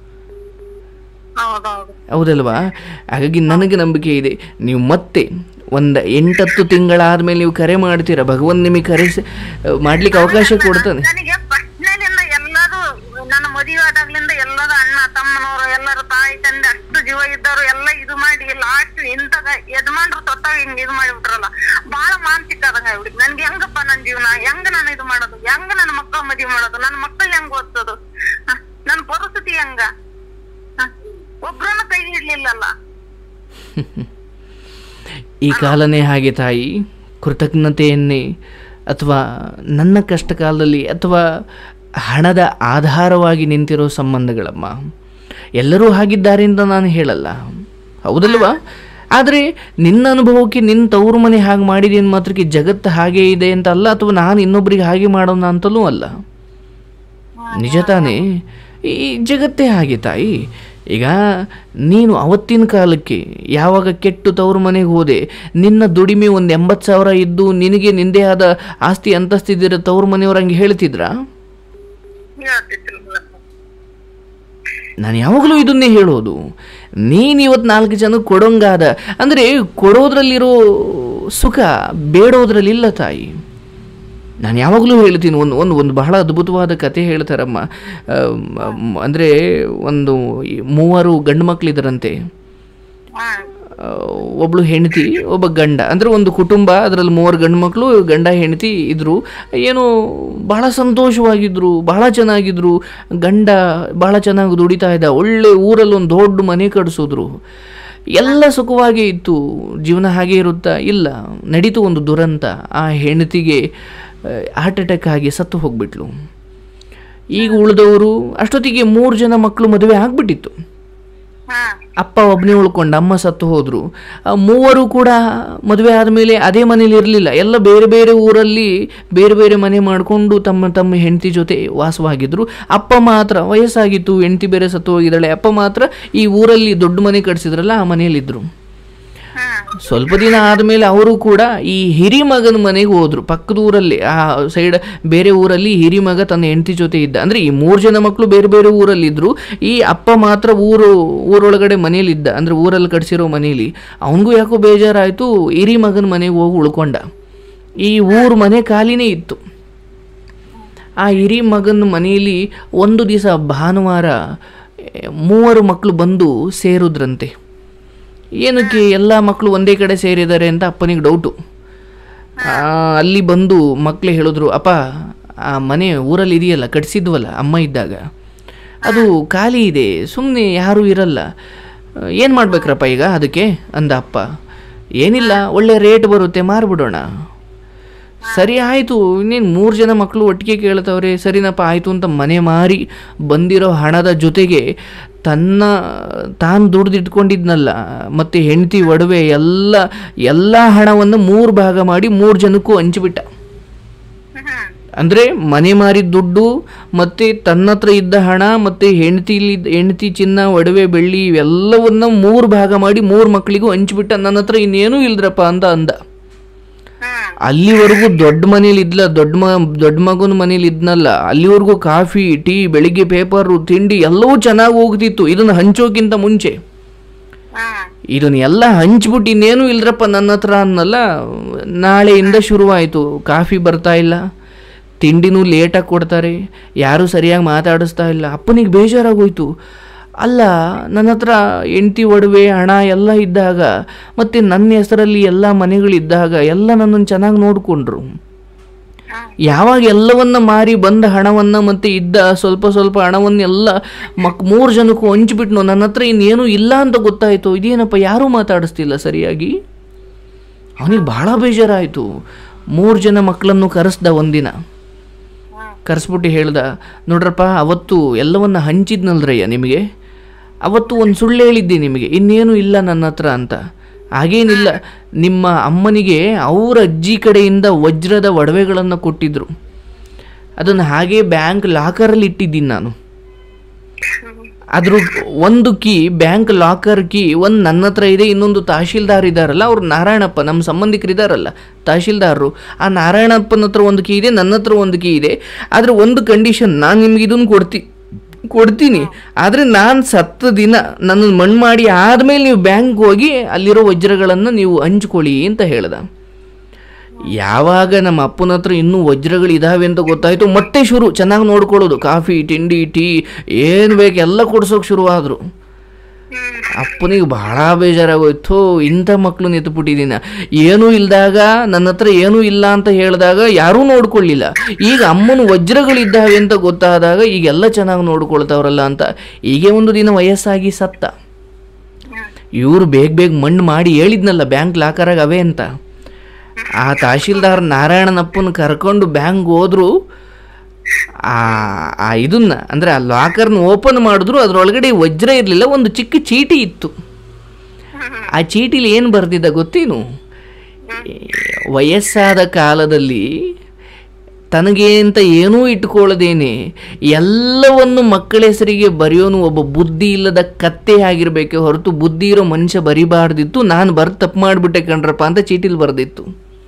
ಹೌದೌದು ಹೌದಲ್ವಾ ಹಾಗಾಗಿ ನನಗೆ ನಂಬಿಕೆ ಇದೆ ನೀವು ಮತ್ತೆ ಒಂದು ಎಂಟತ್ತು ತಿಂಗಳಾದ್ಮೇಲೆ ನೀವು ಕರೆ ಮಾಡ್ತೀರಾ ಭಗವಂತ ನಿಮಗೆ ಕರೆ ಮಾಡ್ಲಿಕ್ಕೆ ಅವಕಾಶ ಕೊಡ್ತಾನೆ ನನಗೆ ಫಸ್ಟ್ನೇಲಿಂದ ಎಲ್ಲರೂ ನನ್ನ ಮದುವೆ ಆದಾಗ್ಲಿಂದ ಎಲ್ಲರೂ ಅಣ್ಣ ತಮ್ಮನವರು ಎಲ್ಲರೂ ತಾಯಿ ತಂದೆ ಅಷ್ಟು ಜೀವ ಇದ್ದವರು ಎಲ್ಲ ಇದು ಮಾಡಿ ಲಾಸ್ಟ್ ಇಂತಾಗ ಯಜಮಾನ್ರು ತೊಟ್ಟಾಗ ಹಿಂಗ್ ಇದು ಮಾಡಿಬಿಟ್ರಲ್ಲ ಬಾಳ ಮಾನಸಿಕ ಆದಂಗ ಆಗ್ಬಿಡಿ ನನ್ಗೆ ಹೆಂಗಪ್ಪ ನನ್ ಜೀವನ ಹೆಂಗ ನಾನು ಇದು ಮಾಡೋದು ಹೆಂಗ ನನ್ನ ಮಕ್ಕಳ ಮದುವೆ ಮಾಡೋದು ನನ್ನ ಮಕ್ಕಳು ಹೆಂಗ್ ಓದ್ಸೋದು ಹ? ನನ್ನ ಪರಿಸ್ಥಿತಿ ಹೆಂಗ ಹ? ಒಬ್ರನ್ನ ಕೈ ಹಿಡ್ಲಿಲ್ಲಲ್ಲ ಈ ಕಾಲನೇ ಹಾಗೆ ತಾಯಿ ಕೃತಜ್ಞತೆಯನ್ನೇ ಅಥವಾ ನನ್ನ ಕಷ್ಟ ಕಾಲದಲ್ಲಿ ಅಥವಾ ಹಣದ ಆಧಾರವಾಗಿ ನಿಂತಿರೋ ಸಂಬಂಧಗಳಮ್ಮ ಎಲ್ಲರೂ ಹಾಗಿದ್ದಾರೆ ಅಂತ ನಾನು ಹೇಳಲ್ಲ ಹೌದಲ್ವಾ ಆದರೆ ನಿನ್ನ ಅನುಭವಕ್ಕೆ ನಿನ್ನ ತವರು ಮನೆ ಹಾಗೆ ಮಾಡಿದೆ ಅಂದ ಮಾತ್ರಕ್ಕೆ ಜಗತ್ತು ಹಾಗೆ ಇದೆ ಅಂತ ಅಲ್ಲ ಅಥವಾ ನಾನು ಇನ್ನೊಬ್ಬರಿಗೆ ಹಾಗೆ ಮಾಡೋಣ ಅಂತಲೂ ಅಲ್ಲ ನಿಜ ತಾನೇ ಈ ಜಗತ್ತೇ ಹಾಗೆ ತಾಯಿ ಈಗ ನೀನು ಅವತ್ತಿನ ಕಾಲಕ್ಕೆ ಯಾವಾಗ ಕೆಟ್ಟು ತವರು ಮನೆಗೆ ಹೋದೆ ನಿನ್ನ ದುಡಿಮೆ ಒಂದು ಎಂಬತ್ತು ಸಾವಿರ ಇದ್ದು ನಿನಗೆ ನಿಂದೇ ಆದ ಆಸ್ತಿ ಅಂತಸ್ತಿದ್ದಿರೋ ತವರು ಮನೆಯವ್ರು ಹಂಗೆ ಹೇಳ್ತಿದ್ರಾ ಹೇಳ್ತಿದ್ರಲ್ಲ ನಾನು ಯಾವಾಗಲೂ ಇದನ್ನೇ ಹೇಳೋದು ನೀನು ಇವತ್ತು ನಾಲ್ಕು ಜನಕ್ಕೆ ಕೊಡೋಂಗಾದ ಅಂದರೆ ಕೊಡೋದ್ರಲ್ಲಿರೋ ಸುಖ ಬೇಡೋದ್ರಲ್ಲಿಲ್ಲ ತಾಯಿ ನಾನು ಯಾವಾಗಲೂ ಹೇಳ್ತೀನಿ ಒಂದು ಒಂದು ಒಂದು ಬಹಳ ಅದ್ಭುತವಾದ ಕತೆ ಹೇಳ್ತಾರಮ್ಮ ಅಂದರೆ ಒಂದು ಈ ಮೂವರು ಗಂಡು ಮಕ್ಕಳಿದ್ದರಂತೆ ಹ್ಮ್ ಆ, ಒಬ್ಳು ಹೆಂಡತಿ ಒಬ್ಬ ಗಂಡ ಅಂದರೆ ಒಂದು ಕುಟುಂಬ ಅದರಲ್ಲಿ ಮೂವರು ಗಂಡು ಮಕ್ಕಳು ಗಂಡ ಹೆಂಡತಿ ಇದ್ದರು ಏನು ಬಹಳ ಸಂತೋಷವಾಗಿದ್ದರು ಬಹಳ ಚೆನ್ನಾಗಿದ್ರು ಗಂಡ ಬಹಳ ಚೆನ್ನಾಗಿ ದುಡಿತಾ ಇದ್ದ ಒಳ್ಳೆ ಊರಲ್ಲಿ ಒಂದು ದೊಡ್ಡ ಮನೆ ಕಟ್ಸಿದ್ರು ಎಲ್ಲ ಸುಖವಾಗೇ ಇತ್ತು ಜೀವನ ಹಾಗೆ ಇರುತ್ತಾ ಇಲ್ಲ ನಡೀತು ಒಂದು ದುರಂತ ಆ ಹೆಂಡತಿಗೆ ಹಾರ್ಟ್ ಅಟ್ಯಾಕ್ ಆಗಿ ಸತ್ತು ಹೋಗ್ಬಿಟ್ಲು ಈಗ ಉಳಿದವರು ಅಷ್ಟೊತ್ತಿಗೆ ಮೂರು ಜನ ಮಕ್ಕಳು ಮದುವೆ ಆಗ್ಬಿಟ್ಟಿತ್ತು ಹ್ಮ್ ಅಪ್ಪ ಒಬ್ಬನೇ ಉಳ್ಕೊಂಡ ಅಮ್ಮ ಸತ್ತು ಹೋದರು ಆ ಮೂವರು ಕೂಡ ಮದುವೆ ಆದಮೇಲೆ ಅದೇ ಮನೇಲಿ ಇರಲಿಲ್ಲ ಎಲ್ಲ ಬೇರೆ ಬೇರೆ ಊರಲ್ಲಿ ಬೇರೆ ಬೇರೆ ಮನೆ ಮಾಡಿಕೊಂಡು ತಮ್ಮ ತಮ್ಮ ಹೆಂಡತಿ ಜೊತೆ ವಾಸವಾಗಿದ್ದರು ಅಪ್ಪ ಮಾತ್ರ ವಯಸ್ಸಾಗಿತ್ತು ಹೆಂಡತಿ ಬೇರೆ ಸತ್ತು ಹೋಗಿದ್ದಾಳೆ ಅಪ್ಪ ಮಾತ್ರ ಈ ಊರಲ್ಲಿ ದೊಡ್ಡ ಮನೆ ಕಟ್ಸಿದ್ರಲ್ಲ ಆ ಮನೆಯಲ್ಲಿದ್ದರು ಹ್ಮ್ ಸ್ವಲ್ಪ ದಿನ ಆದಮೇಲೆ ಅವರು ಕೂಡ ಈ ಹಿರಿ ಮಗನ ಮನೆಗೆ ಹೋದ್ರು ಪಕ್ಕದ ಊರಲ್ಲಿ ಆ ಸೈಡ್ ಬೇರೆ ಊರಲ್ಲಿ ಹಿರಿ ಮಗ ತನ್ನ ಹೆಂಡತಿ ಜೊತೆ ಇದ್ದ ಅಂದರೆ ಈ ಮೂರು ಜನ ಮಕ್ಕಳು ಬೇರೆ ಬೇರೆ ಊರಲ್ಲಿದ್ದರು ಈ ಅಪ್ಪ ಮಾತ್ರ ಊರು ಊರೊಳಗಡೆ ಮನೇಲಿದ್ದ ಅಂದರೆ ಊರಲ್ಲಿ ಕಟ್ಸಿರೋ ಮನೇಲಿ ಅವನಿಗೂ ಯಾಕೋ ಬೇಜಾರಾಯಿತು ಹಿರಿ ಮಗನ ಮನೆಗೆ ಹೋಗಿ ಉಳ್ಕೊಂಡ ಈ ಊರು ಮನೆ ಖಾಲಿನೇ ಇತ್ತು ಆ ಹಿರಿ ಮಗನ ಮನೆಯಲ್ಲಿ ಒಂದು ದಿವಸ ಭಾನುವಾರ ಎ, ಮೂವರು ಮಕ್ಕಳು ಬಂದು ಸೇರಿದ್ರಂತೆ ಏನಕ್ಕೆ ಎಲ್ಲ ಮಕ್ಕಳು ಒಂದೇ ಕಡೆ ಸೇರಿದ್ದಾರೆ ಅಂತ ಅಪ್ಪನಿಗೆ ಡೌಟು ಆ, ಅಲ್ಲಿ ಬಂದು ಮಕ್ಕಳು ಹೇಳಿದ್ರು ಅಪ್ಪ ಆ ಮನೆ ಊರಲ್ಲಿ ಇದೆಯಲ್ಲ ಕಟ್ಸಿದ್ವಲ್ಲ ಅಮ್ಮ ಇದ್ದಾಗ ಅದು ಖಾಲಿ ಇದೆ ಸುಮ್ಮನೆ ಯಾರೂ ಇರಲ್ಲ ಏನು ಮಾಡ್ಬೇಕ್ರಪ್ಪ ಈಗ ಅದಕ್ಕೆ ಅಂದ ಅಪ್ಪ ಏನಿಲ್ಲ ಒಳ್ಳೆ ರೇಟ್ ಬರುತ್ತೆ ಮಾರ್ಬಿಡೋಣ ಸರಿ ಆಯಿತು ಇನ್ನೇನು ಮೂರು ಜನ ಮಕ್ಕಳು ಒಟ್ಟಿಗೆ ಕೇಳ್ತವ್ರೆ ಸರಿನಪ್ಪ ಆಯಿತು ಅಂತ ಮನೆ ಮಾರಿ ಬಂದಿರೋ ಹಣದ ಜೊತೆಗೆ ತನ್ನ ತಾನು ದುಡ್ದಿಟ್ಕೊಂಡಿದ್ನಲ್ಲ ಮತ್ತು ಹೆಂಡತಿ ಒಡವೆ ಎಲ್ಲ ಎಲ್ಲ ಹಣವನ್ನು ಮೂರು ಭಾಗ ಮಾಡಿ ಮೂರು ಜನಕ್ಕೂ ಹಂಚಿಬಿಟ್ಟ ಹ್ಮ್ ಅಂದರೆ ಮನೆ ಮಾರಿದ ದುಡ್ಡು ಮತ್ತು ತನ್ನ ಹತ್ರ ಇದ್ದ ಹಣ ಮತ್ತು ಹೆಂಡತಿಲಿ ಹೆಂಡತಿ ಚಿನ್ನ ಒಡವೆ ಬೆಳ್ಳಿ ಇವೆಲ್ಲವನ್ನ ಮೂರು ಭಾಗ ಮಾಡಿ ಮೂರು ಮಕ್ಕಳಿಗೂ ಹಂಚಿಬಿಟ್ಟ ನನ್ನ ಹತ್ರ ಇನ್ನೇನೂ ಇಲ್ದ್ರಪ್ಪ ಅಂತ ಅಂದ ಹ್ಮ್ ಅಲ್ಲಿವರೆಗೂ ದೊಡ್ಡ ಮನೇಲಿ ಇದ್ಲ ದೊಡ್ಡ ಮ ದೊಡ್ಡ ಮಗನ ಮನೇಲಿ ಇದ್ನಲ್ಲ ಅಲ್ಲಿವರೆಗೂ ಕಾಫಿ ಟೀ ಬೆಳಿಗ್ಗೆ ಪೇಪರು ತಿಂಡಿ ಎಲ್ಲವೂ ಚೆನ್ನಾಗಿ ಹೋಗ್ತಿತ್ತು ಇದನ್ನು ಹಂಚೋಕ್ಕಿಂತ ಮುಂಚೆ ಹ್ಮ್ ಇದನ್ನ ಎಲ್ಲ ಹಂಚ್ಬಿಟ್ಟು ಇನ್ನೇನು ಇಲ್ರಪ್ಪ ನನ್ನ ಹತ್ರ ಅನ್ನಲ್ಲ ನಾಳೆಯಿಂದ ಶುರುವಾಯಿತು ಕಾಫಿ ಬರ್ತಾ ಇಲ್ಲ ತಿಂಡಿನೂ ಲೇಟಾಗಿ ಕೊಡ್ತಾರೆ ಯಾರೂ ಸರಿಯಾಗಿ ಮಾತಾಡಿಸ್ತಾ ಇಲ್ಲ ಅಪ್ಪನಿಗೆ ಬೇಜಾರಾಗೋಯ್ತು ಅಲ್ಲ ನನ್ನ ಹತ್ರ ಹೆಂಡ್ತಿ ಒಡವೆ ಹಣ ಎಲ್ಲ ಇದ್ದಾಗ ಮತ್ತು ನನ್ನ ಹೆಸರಲ್ಲಿ ಎಲ್ಲ ಮನೆಗಳಿದ್ದಾಗ ಎಲ್ಲ ನನ್ನನ್ನು ಚೆನ್ನಾಗಿ ನೋಡಿಕೊಂಡ್ರು ಯಾವಾಗ ಎಲ್ಲವನ್ನ ಮಾರಿ ಬಂದ ಹಣವನ್ನು ಮತ್ತು ಇದ್ದ ಸ್ವಲ್ಪ ಸ್ವಲ್ಪ ಹಣವನ್ನೆಲ್ಲ ಮಕ್ ಮೂರು ಜನಕ್ಕೂ ಹಂಚ್ಬಿಟ್ನು ನನ್ನ ಹತ್ರ ಇನ್ನೇನು ಇಲ್ಲ ಅಂತ ಗೊತ್ತಾಯಿತು ಇದೇನಪ್ಪ ಯಾರೂ ಮಾತಾಡಿಸ್ತಿಲ್ಲ ಸರಿಯಾಗಿ ಅವನಿಗೆ ಬಹಳ ಬೇಜಾರಾಯಿತು ಮೂರು ಜನ ಮಕ್ಕಳನ್ನು ಕರೆಸ್ದ ಒಂದಿನ ಕರೆಸ್ಬಿಟ್ಟು ಹೇಳ್ದ ನೋಡ್ರಪ್ಪ ಅವತ್ತು ಎಲ್ಲವನ್ನ ಹಂಚಿದ್ನಲ್ರಯ್ಯ ನಿಮಗೆ ಅವತ್ತು ಒಂದು ಸುಳ್ಳು ಹೇಳಿದ್ದೆ ನಿಮಗೆ ಇನ್ನೇನು ಇಲ್ಲ ನನ್ನ ಹತ್ರ ಅಂತ ಹಾಗೇನಿಲ್ಲ ನಿಮ್ಮ ಅಮ್ಮನಿಗೆ ಅವ್ರ ಅಜ್ಜಿ ಕಡೆಯಿಂದ ವಜ್ರದ ಒಡವೆಗಳನ್ನು ಕೊಟ್ಟಿದ್ರು ಅದನ್ನು ಹಾಗೆ ಬ್ಯಾಂಕ್ ಲಾಕರಲ್ಲಿ ಇಟ್ಟಿದ್ದೀನಿ ನಾನು ಅದ್ರ ಒಂದು ಕೀ ಬ್ಯಾಂಕ್ ಲಾಕರ್ ಕೀ ಒಂದು ನನ್ನ ಹತ್ರ ಇದೆ ಇನ್ನೊಂದು ತಹಶೀಲ್ದಾರ್ ಇದ್ದಾರಲ್ಲ ಅವ್ರು ನಾರಾಯಣಪ್ಪ ನಮ್ಮ ಸಂಬಂಧಿಕರು ಇದ್ದಾರಲ್ಲ ತಹಶೀಲ್ದಾರರು ಆ ನಾರಾಯಣಪ್ಪನ ಹತ್ರ ಒಂದು ಕೀ ಇದೆ ನನ್ನ ಹತ್ರ ಒಂದು ಕೀ ಇದೆ ಆದರೆ ಒಂದು ಕಂಡೀಷನ್ ನಾನು ನಿಮ್ಗೆ ಇದನ್ನು ಕೊಡ್ತಿ ಕೊಡ್ತೀನಿ ಆದರೆ ನಾನು ಸತ್ತ ದಿನ ನನ್ನನ್ನು ಮಣ್ಣು ಮಾಡಿ ಆದಮೇಲೆ ನೀವು ಬ್ಯಾಂಕ್ಗೆ ಹೋಗಿ ಅಲ್ಲಿರೋ ವಜ್ರಗಳನ್ನು ನೀವು ಹಂಚ್ಕೊಳ್ಳಿ ಅಂತ ಹೇಳ್ದ ಯಾವಾಗ ನಮ್ಮ ಅಪ್ಪನ ಹತ್ರ ಇನ್ನೂ ವಜ್ರಗಳು ಇದಾವೆ ಅಂತ ಗೊತ್ತಾಯಿತು ಮತ್ತೆ ಶುರು ಚೆನ್ನಾಗಿ ನೋಡ್ಕೊಳ್ಳೋದು ಕಾಫಿ ತಿಂಡಿ ಟೀ ಏನು ಬೇಕು ಎಲ್ಲ ಕೊಡ್ಸೋಕೆ ಶುರುವಾದರು ಅಪ್ಪನಿಗೆ ಬಹಳ ಬೇಜಾರಾಗೋಯ್ತು ಇಂಥ ಮಕ್ಕಳು ನಿಂತುಬಿಟ್ಟಿದ್ದೀನ ಏನೂ ಇಲ್ದಾಗ ನನ್ನ ಹತ್ರ ಏನೂ ಇಲ್ಲ ಅಂತ ಹೇಳಿದಾಗ ಯಾರೂ ನೋಡ್ಕೊಳ್ಳಿಲ್ಲ ಈಗ ಅಮ್ಮನ ವಜ್ರಗಳಿದ್ದಾವೆ ಅಂತ ಗೊತ್ತಾದಾಗ ಈಗೆಲ್ಲ ಚೆನ್ನಾಗಿ ನೋಡ್ಕೊಳ್ತಾವ್ರಲ್ಲ ಅಂತ ಹೀಗೆ ಒಂದು ದಿನ ವಯಸ್ಸಾಗಿ ಸತ್ತ ಇವರು ಬೇಗ ಬೇಗ ಮಣ್ಣು ಮಾಡಿ ಹೇಳಿದ್ನಲ್ಲ ಬ್ಯಾಂಕ್ ಲಾಕರಾಗ ಅವೇ ಅಂತ ಆ ತಹಶೀಲ್ದಾರ್ ನಾರಾಯಣನಪ್ಪನ ಕರ್ಕೊಂಡು ಬ್ಯಾಂಕ್ ಹೋದ್ರು ಆ ಆ ಇದನ್ನ ಅಂದರೆ ಆ ಲಾಕರ್ನ ಓಪನ್ ಮಾಡಿದ್ರು ಅದರೊಳಗಡೆ ವಜ್ರ ಇರಲಿಲ್ಲ ಒಂದು ಚಿಕ್ಕ ಚೀಟಿ ಇತ್ತು ಆ ಚೀಟಿಲಿ ಏನು ಬರೆದಿದ್ದ ಗೊತ್ತೇನು ವಯಸ್ಸಾದ ಕಾಲದಲ್ಲಿ ತನಗೆ ಅಂತ ಏನೂ ಇಟ್ಕೊಳ್ಳದೇನೆ ಎಲ್ಲವನ್ನು ಮಕ್ಕಳ ಹೆಸರಿಗೆ ಬರೆಯೋನು ಒಬ್ಬ ಬುದ್ಧಿ ಇಲ್ಲದ ಕತ್ತೆ ಆಗಿರಬೇಕೆ ಹೊರತು ಬುದ್ಧಿ ಇರೋ ಮನುಷ್ಯ ಬರಿಬಾರ್ದಿತ್ತು ನಾನು ಬರ್ ತಪ್ಪು ಮಾಡಿಬಿಟ್ಟೆ ಕಣ್ರಪ್ಪ ಅಂತ ಚೀಟಿಲಿ ಬರೆದಿತ್ತು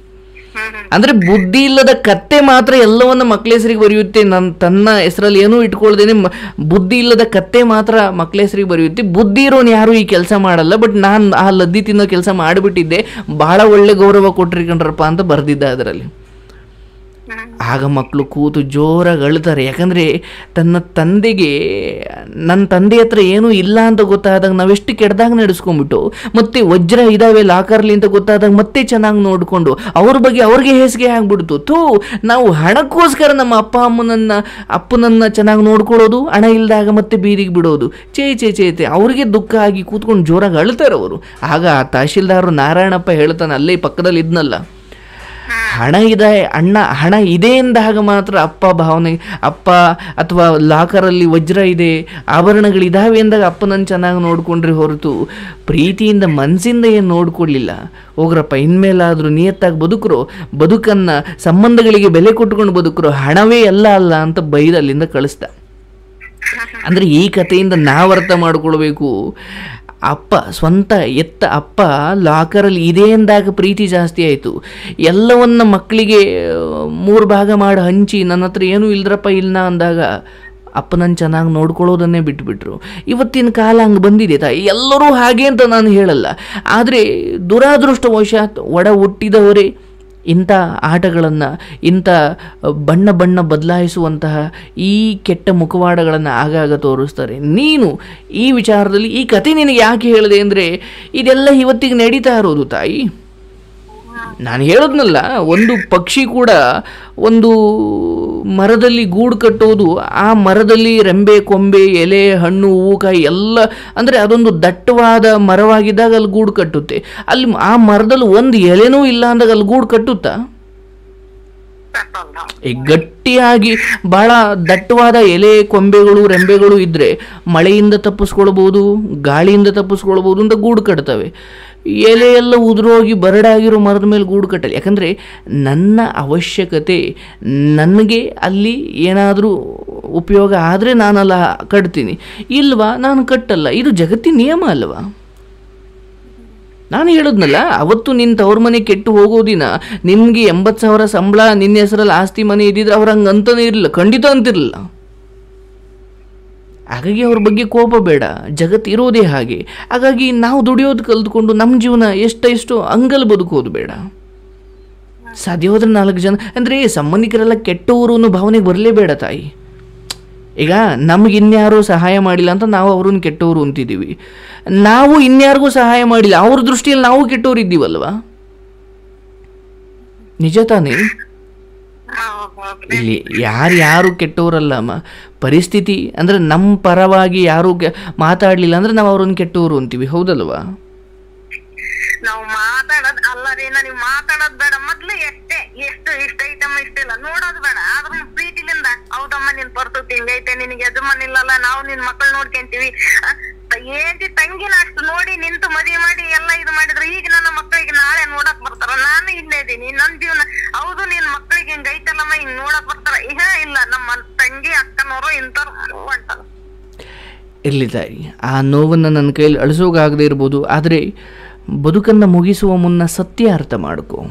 ಹ್ಮ್ ಹ್ಮ್ ಅಂದ್ರೆ ಬುದ್ಧಿ ಇಲ್ಲದ ಕತ್ತೆ ಮಾತ್ರ ಎಲ್ಲವನ್ನ ಮಕ್ಕಳ ಹೆಸರಿಗೆ ಬರೆಯುತ್ತೆ ನನ್ ತನ್ನ ಹೆಸರಲ್ಲಿ ಏನೂ ಇಟ್ಕೊಳ್ದೇನೆ ಮ- ಬುದ್ಧಿ ಇಲ್ಲದ ಕತ್ತೆ ಮಾತ್ರ ಮಕ್ಕಳ ಹೆಸರಿಗೆ ಬರೆಯುತ್ತೆ ಬುದ್ಧಿ ಇರೋನು ಯಾರು ಈ ಕೆಲಸ ಮಾಡಲ್ಲ ಬಟ್ ನಾನು ಆ ಲದ್ದಿ ತಿನ್ನೋ ಕೆಲಸ ಮಾಡಿಬಿಟ್ಟಿದ್ದೆ ಬಹಳ ಒಳ್ಳೆ ಗೌರವ ಕೊಟ್ಟಿರ್ಕೊಂಡ್ರಪ್ಪ ಅಂತ ಬರ್ದಿದ್ದ ಅದರಲ್ಲಿ ಹ್ಮ್ ಆಗ ಮಕ್ಕಳು ಕೂತು ಜೋರಾಗಿ ಅಳ್ತಾರೆ ಯಾಕಂದರೆ ತನ್ನ ತಂದೆಗೆ ನನ್ನ ತಂದೆ ಹತ್ರ ಏನೂ ಇಲ್ಲ ಅಂತ ಗೊತ್ತಾದಾಗ ನಾವೆಷ್ಟು ಕೆಡ್ದಾಗ ನಡೆಸ್ಕೊಂಬಿಟ್ಟು ಮತ್ತೆ ವಜ್ರ ಇದಾವೆ ಲಾಕರ್ಲಿ ಅಂತ ಗೊತ್ತಾದಾಗ ಮತ್ತೆ ಚೆನ್ನಾಗಿ ನೋಡಿಕೊಂಡು ಅವ್ರ ಬಗ್ಗೆ ಅವ್ರಿಗೆ ಹೇಸಿಗೆ ಆಗ್ಬಿಡ್ತು ಥೂ ನಾವು ಹಣಕ್ಕೋಸ್ಕರ ನಮ್ಮ ಅಪ್ಪ ಅಮ್ಮನನ್ನ ಅಪ್ಪನನ್ನ ಚೆನ್ನಾಗಿ ನೋಡ್ಕೊಳ್ಳೋದು ಹಣ ಇಲ್ದಾಗ ಮತ್ತೆ ಬೀದಿಗೆ ಬಿಡೋದು ಚೇ ಚೇ ಚೇ ಚೇ ಅವ್ರಿಗೆ ದುಃಖ ಆಗಿ ಕೂತ್ಕೊಂಡು ಜೋರಾಗಿ ಅಳ್ತಾರೆ ಅವರು ಆಗ ಆ ತಹಶೀಲ್ದಾರರು ನಾರಾಯಣಪ್ಪ ಹೇಳ್ತಾನೆ ಅಲ್ಲೇ ಪಕ್ಕದಲ್ಲಿ ಇದ್ನಲ್ಲ ಹಣ ಇದೆ ಅಣ್ಣ ಹಣ ಇದೆ ಎಂದಾಗ ಮಾತ್ರ ಅಪ್ಪ ಭಾವನೆ ಅಪ್ಪ ಅಥವಾ ಲಾಕರಲ್ಲಿ ವಜ್ರ ಇದೆ ಆಭರಣಗಳಿದಾವೆ ಎಂದಾಗ ಅಪ್ಪನನ್ನು ಚೆನ್ನಾಗಿ ನೋಡ್ಕೊಂಡ್ರೆ ಹೊರತು ಪ್ರೀತಿಯಿಂದ ಮನಸ್ಸಿಂದ ಏನು ನೋಡ್ಕೊಳ್ಳಿಲ್ಲ ಹೋಗ್ರಪ್ಪ ಇನ್ಮೇಲಾದರೂ ನಿಯತ್ತಾಗಿ ಬದುಕರು ಬದುಕನ್ನು ಸಂಬಂಧಗಳಿಗೆ ಬೆಲೆ ಕೊಟ್ಕೊಂಡು ಬದುಕರು ಹಣವೇ ಎಲ್ಲ ಅಲ್ಲ ಅಂತ ಬೈದು ಅಲ್ಲಿಂದ ಕಳಿಸ್ದ ಅಂದರೆ ಈ ಕಥೆಯಿಂದ ನಾವು ಅರ್ಥ ಮಾಡ್ಕೊಳ್ಬೇಕು ಅಪ್ಪ ಸ್ವಂತ ಎತ್ತ ಅಪ್ಪ ಲಾಕರಲ್ಲಿ ಇದೆ ಎಂದಾಗ ಪ್ರೀತಿ ಜಾಸ್ತಿ ಆಯಿತು ಎಲ್ಲವನ್ನ ಮಕ್ಕಳಿಗೆ ಮೂರು ಭಾಗ ಮಾಡಿ ಹಂಚಿ ನನ್ನ ಹತ್ರ ಏನೂ ಇಲ್ದ್ರಪ್ಪ ಇಲ್ಲ ಅಂದಾಗ ಅಪ್ಪನನ್ನು ಚೆನ್ನಾಗಿ ನೋಡ್ಕೊಳ್ಳೋದನ್ನೇ ಬಿಟ್ಬಿಟ್ರು ಇವತ್ತಿನ ಕಾಲ ಹಂಗೆ ಬಂದಿದೆ ತಾಯಿ ಎಲ್ಲರೂ ಹಾಗೆ ಅಂತ ನಾನು ಹೇಳಲ್ಲ ಆದರೆ ದುರಾದೃಷ್ಟವಶಾತ್ ಒಡ ಹುಟ್ಟಿದವರೇ ಇಂಥ ಆಟಗಳನ್ನು ಇಂಥ ಬಣ್ಣ ಬಣ್ಣ ಬದಲಾಯಿಸುವಂತಹ ಈ ಕೆಟ್ಟ ಮುಖವಾಡಗಳನ್ನು ಆಗಾಗ ತೋರಿಸ್ತಾರೆ ನೀನು ಈ ವಿಚಾರದಲ್ಲಿ ಈ ಕತೆ ನಿನಗೆ ಯಾಕೆ ಹೇಳಿದೆ ಅಂದರೆ ಇದೆಲ್ಲ ಇವತ್ತಿಗೆ ನಡೀತಾ ಇರೋದು ತಾಯಿ ನಾನು ಹೇಳೋದ್ನಲ್ಲ ಒಂದು ಪಕ್ಷಿ ಕೂಡ ಒಂದು ಮರದಲ್ಲಿ ಗೂಡು ಕಟ್ಟೋದು ಆ ಮರದಲ್ಲಿ ರೆಂಬೆ ಕೊಂಬೆ ಎಲೆ ಹಣ್ಣು ಹೂವು ಕಾಯಿ ಎಲ್ಲ ಅಂದರೆ ಅದೊಂದು ದಟ್ಟವಾದ ಮರವಾಗಿದ್ದಾಗ ಅಲ್ಲಿ ಗೂಡು ಕಟ್ಟುತ್ತೆ ಅಲ್ಲಿ ಆ ಮರದಲ್ಲಿ ಒಂದು ಎಲೆನೂ ಇಲ್ಲ ಅಂದಾಗ ಅಲ್ಲಿ ಗೂಡು ಕಟ್ಟುತ್ತಾ ಕಟ್ಟಲ್ಲ ಈ ಗಟ್ಟಿಯಾಗಿ ಬಹಳ ದಟ್ಟವಾದ ಎಲೆ ಕೊಂಬೆಗಳು ರೆಂಬೆಗಳು ಇದ್ದರೆ ಮಳೆಯಿಂದ ತಪ್ಪಿಸ್ಕೊಳ್ಬೋದು ಗಾಳಿಯಿಂದ ತಪ್ಪಿಸ್ಕೊಳ್ಬೋದು ಅಂತ ಗೂಡು ಕಟ್ತವೆ ಎಲೆ ಎಲ್ಲ ಉದುರೋಗಿ ಬರಡಾಗಿರೋ ಮರದ ಮೇಲೆ ಗೂಡು ಕಟ್ಟಲ್ಲ ಯಾಕಂದರೆ ನನ್ನ ಅವಶ್ಯಕತೆ ನನಗೆ ಅಲ್ಲಿ ಏನಾದರೂ ಉಪಯೋಗ ಆದರೆ ನಾನಲ್ಲ ಕಟ್ತೀನಿ ಇಲ್ವಾ ನಾನು ಕಟ್ಟಲ್ಲ ಇದು ಜಗತ್ತಿನ ನಿಯಮ ಅಲ್ವಾ ನಾನು ಹೇಳಿದ್ನಲ್ಲ ಅವತ್ತು ನಿನ್ನ ತವ್ರ ಮನೆ ಕೆಟ್ಟು ಹೋಗೋ ದಿನ ನಿನಗೆ ಎಂಬತ್ತು ಸಾವಿರ ಸಂಬಳ ನಿನ್ನ ಹೆಸರಲ್ಲಿ ಆಸ್ತಿ ಮನೆ ಇದ್ದಿದ್ರೆ ಅವ್ರು ಹಂಗೆ ಅಂತನೇ ಇರಲಿಲ್ಲ ಖಂಡಿತ ಅಂತಿರಲಿಲ್ಲ ಹಾಗಾಗಿ ಅವ್ರ ಬಗ್ಗೆ ಕೋಪ ಬೇಡ ಜಗತ್ತು ಇರೋದೇ ಹಾಗೆ ಹಾಗಾಗಿ ನಾವು ದುಡಿಯೋದು ಕಲ್ತ್ಕೊಂಡು ನಮ್ಮ ಜೀವನ ಎಷ್ಟೆಷ್ಟು ಅಂಗಲ್ ಬದುಕೋದು ಬೇಡ ಸಾಧ್ಯ ಹೋದ್ರೆ ನಾಲ್ಕು ಜನ ಅಂದರೆ ಸಂಬಂಧಿಕರೆಲ್ಲ ಕೆಟ್ಟವರು ಅನ್ನೋ ಭಾವನೆಗೆ ಬರಲೇಬೇಡ ತಾಯಿ ಈಗ ನಮ್ಗೆ ಇನ್ಯಾರೂ ಸಹಾಯ ಮಾಡಿಲ್ಲ ಅಂತ ನಾವು ಅವ್ರನ್ನ ಕೆಟ್ಟವರು ಅಂತಿದ್ದೀವಿ ನಾವು ಇನ್ಯಾರಿಗೂ ಸಹಾಯ ಮಾಡಿಲ್ಲ ಅವ್ರ ದೃಷ್ಟಿಯಲ್ಲಿ ನಾವು ಕೆಟ್ಟವ್ರು ಇದ್ದೀವಲ್ವಾ ನಿಜ ತಾನೇ ಹೌದು ಇಲ್ಲಿ ಯಾರು ಯಾರು ಕೆಟ್ಟವರಲ್ಲ ಅಮ್ಮ ಪರಿಸ್ಥಿತಿ ಅಂದರೆ ನಮ್ಮ ಪರವಾಗಿ ಯಾರು ಕೆ- ಮಾತಾಡಲಿಲ್ಲ ಅಂದರೆ ನಾವು ಅವ್ರನ್ನ ಕೆಟ್ಟವರು ಅಂತೀವಿ ಹೌದಲ್ವಾ ನಾವು ಮಾತಾಡೋದ್ ಅಲ್ಲ ರೀ ನೀವು ಮಾತಾಡೋದ್ ಬೇಡ ಮೊದ್ಲು ಎಷ್ಟೇ ಎಷ್ಟು ಇಷ್ಟ ಐತಮ್ಮ ಇಷ್ಟಿಲ್ಲ ನೋಡೋದ್ ಬೇಡ ಆದ್ರೂ ಪ್ರೀತಿಲಿಂದ ಹೌದಮ್ಮ ನಿನ್ ಪರಿಸ್ಥಿತಿ ಹಿಂಗೈತೆ ನಿನಗೆ ಯಜಮಾನ್ ಇಲ್ಲಲ್ಲ ನಾವು ನಿನ್ ಮಕ್ಕಳು ನೋಡ್ಕೊಂತೀವಿ ಆ, ಏನ್ತಿ ತಂಗಿನ ಅಷ್ಟು ನೋಡಿ ನಿಂತು ಮದ್ವಿ ಮಾಡಿ ಎಲ್ಲ ಇದು ಮಾಡಿದ್ರು ಈಗ ನನ್ನ ಮಕ್ಕಳಿಗೆ ನಾಳೆ ನೋಡಕ್ ಬರ್ತಾರ ನಾನು ಇಲ್ಲೇ ಇದೀನಿ ನನ್ ಜೀವನ ಹೌದು ನಿನ್ ಮಕ್ಕಳಿಗೆ ಹಿಂಗ್ ಐತಲ್ಲಮ್ಮ ಹಿಂಗ್ ನೋಡಕ್ ಬರ್ತಾರ ಈಗ ಇಲ್ಲ ನಮ್ಮ ತಂಗಿ ಅಕ್ಕನವರು ಇಂಥವ್ರು ಹೊಂಟಲ್ಲ ಇರಲಿ ತಾಯಿ ಆ ನೋವನ್ನು ನನ್ನ ಕೈಯಲ್ಲಿ ಅಳಿಸೋಕಾಗದೇ ಇರ್ಬೋದು ಆದರೆ ಬದುಕನ್ನು ಮುಗಿಸುವ ಮುನ್ನ ಸತ್ಯ ಅರ್ಥ ಮಾಡ್ಕೊ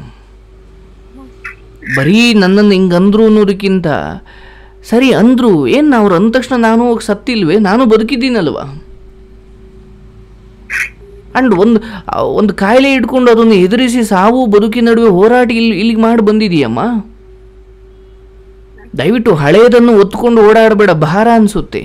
ಬರೀ ನನ್ನನ್ನು ಹಿಂಗೆ ಅಂದ್ರು ಅನ್ನೋದಕ್ಕಿಂತ ಸರಿ ಅಂದರು ಏನು ಅವ್ರು ಅಂದ ತಕ್ಷಣ ನಾನು ಹೋಗಿ ಸತ್ತಿಲ್ವೇ ನಾನು ಬದುಕಿದ್ದೀನಲ್ವಾ ಅಂಡ್ ಒಂದು ಆ, ಒಂದು ಕಾಯಿಲೆ ಇಟ್ಕೊಂಡು ಅದನ್ನು ಎದುರಿಸಿ ಸಾವು ಬದುಕಿನ ನಡುವೆ ಹೋರಾಟ ಇಲ್ಲಿ ಇಲ್ಲಿಗೆ ಮಾಡಿ ಬಂದಿದೀಯಮ್ಮ ದಯವಿಟ್ಟು ಹಳೆಯದನ್ನು ಒತ್ಕೊಂಡು ಓಡಾಡಬೇಡ ಭಾರ ಅನಿಸುತ್ತೆ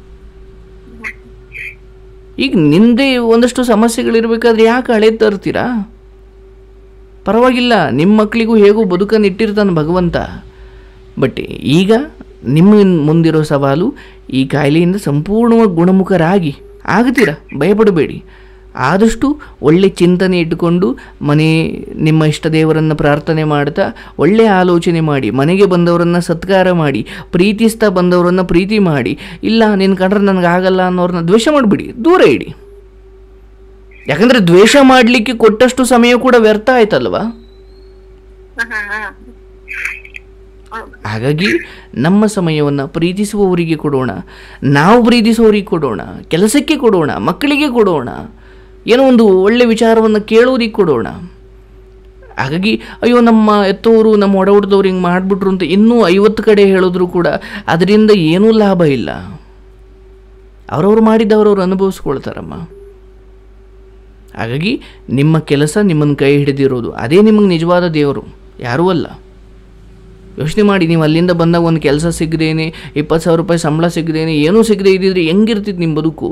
ಈಗ ನಿಂದೇ ಒಂದಷ್ಟು ಸಮಸ್ಯೆಗಳಿರ್ಬೇಕಾದ್ರೆ ಯಾಕೆ ಹಳೆ ತರ್ತೀರಾ ಪರವಾಗಿಲ್ಲ ನಿಮ್ಮ ಮಕ್ಕಳಿಗೂ ಹೇಗೂ ಬದುಕನ್ನು ಇಟ್ಟಿರ್ತಾನೆ ಭಗವಂತ ಬಟ್ ಈಗ ನಿಮ್ಮ ಮುಂದಿರೋ ಸವಾಲು ಈ ಕಾಯಿಲೆಯಿಂದ ಸಂಪೂರ್ಣವಾಗಿ ಗುಣಮುಖರಾಗಿ ಆಗ್ತೀರಾ ಭಯಪಡಬೇಡಿ ಆದಷ್ಟು ಒಳ್ಳೆ ಚಿಂತನೆ ಇಟ್ಟುಕೊಂಡು ಮನೆ ನಿಮ್ಮ ಇಷ್ಟ ದೇವರನ್ನು ಪ್ರಾರ್ಥನೆ ಮಾಡ್ತಾ ಒಳ್ಳೆ ಆಲೋಚನೆ ಮಾಡಿ ಮನೆಗೆ ಬಂದವರನ್ನು ಸತ್ಕಾರ ಮಾಡಿ ಪ್ರೀತಿಸ್ತಾ ಬಂದವರನ್ನು ಪ್ರೀತಿ ಮಾಡಿ ಇಲ್ಲ ನಿನ್ನ ಕಂಡ್ರೆ ನನಗಾಗಲ್ಲ ಅನ್ನೋರನ್ನ ದ್ವೇಷ ಮಾಡಿಬಿಡಿ ದೂರ ಇಡಿ ಯಾಕಂದರೆ ದ್ವೇಷ ಮಾಡಲಿಕ್ಕೆ ಕೊಟ್ಟಷ್ಟು ಸಮಯ ಕೂಡ ವ್ಯರ್ಥ ಆಯ್ತಲ್ವಾ ಹ್ಮ್ ಹ್ಮ್ ಹೌದು ಹಾಗಾಗಿ ನಮ್ಮ ಸಮಯವನ್ನು ಪ್ರೀತಿಸುವವರಿಗೆ ಕೊಡೋಣ ನಾವು ಪ್ರೀತಿಸುವವರಿಗೆ ಕೊಡೋಣ ಕೆಲಸಕ್ಕೆ ಕೊಡೋಣ ಮಕ್ಕಳಿಗೆ ಕೊಡೋಣ ಏನೋ ಒಂದು ಒಳ್ಳೆ ವಿಚಾರವನ್ನು ಕೇಳೋರಿಗೆ ಕೊಡೋಣ ಹಾಗಾಗಿ ಅಯ್ಯೋ ನಮ್ಮ ಎತ್ತವರು ನಮ್ಮ ಒಡ ಹುಟ್ಟಿದವ್ರು ಹಿಂಗೆ ಮಾಡಿಬಿಟ್ರು ಅಂತ ಇನ್ನೂ ಐವತ್ತು ಕಡೆ ಹೇಳಿದ್ರು ಕೂಡ ಅದರಿಂದ ಏನೂ ಲಾಭ ಇಲ್ಲ ಅವರವ್ರು ಮಾಡಿದ್ದವ್ರವ್ರು ಅನುಭವಿಸ್ಕೊಳ್ತಾರಮ್ಮ ಹಾಗಾಗಿ ನಿಮ್ಮ ಕೆಲಸ ನಿಮ್ಮನ್ನು ಕೈ ಹಿಡಿದಿರೋದು ಅದೇ ನಿಮಗೆ ನಿಜವಾದ ದೇವರು ಯಾರೂ ಅಲ್ಲ ಯೋಚನೆ ಮಾಡಿ ನೀವು ಅಲ್ಲಿಂದ ಬಂದಾಗ ಒಂದು ಕೆಲಸ ಸಿಗದೇನೆ ಇಪ್ಪತ್ತು ಸಾವಿರ ರೂಪಾಯಿ ಸಂಬಳ ಸಿಗದೇನೆ ಏನೂ ಸಿಗದೆ ಇದ್ದಿದ್ರೆ ಹೆಂಗಿರ್ತಿತ್ತು ನಿಮ್ಮ ಬದುಕು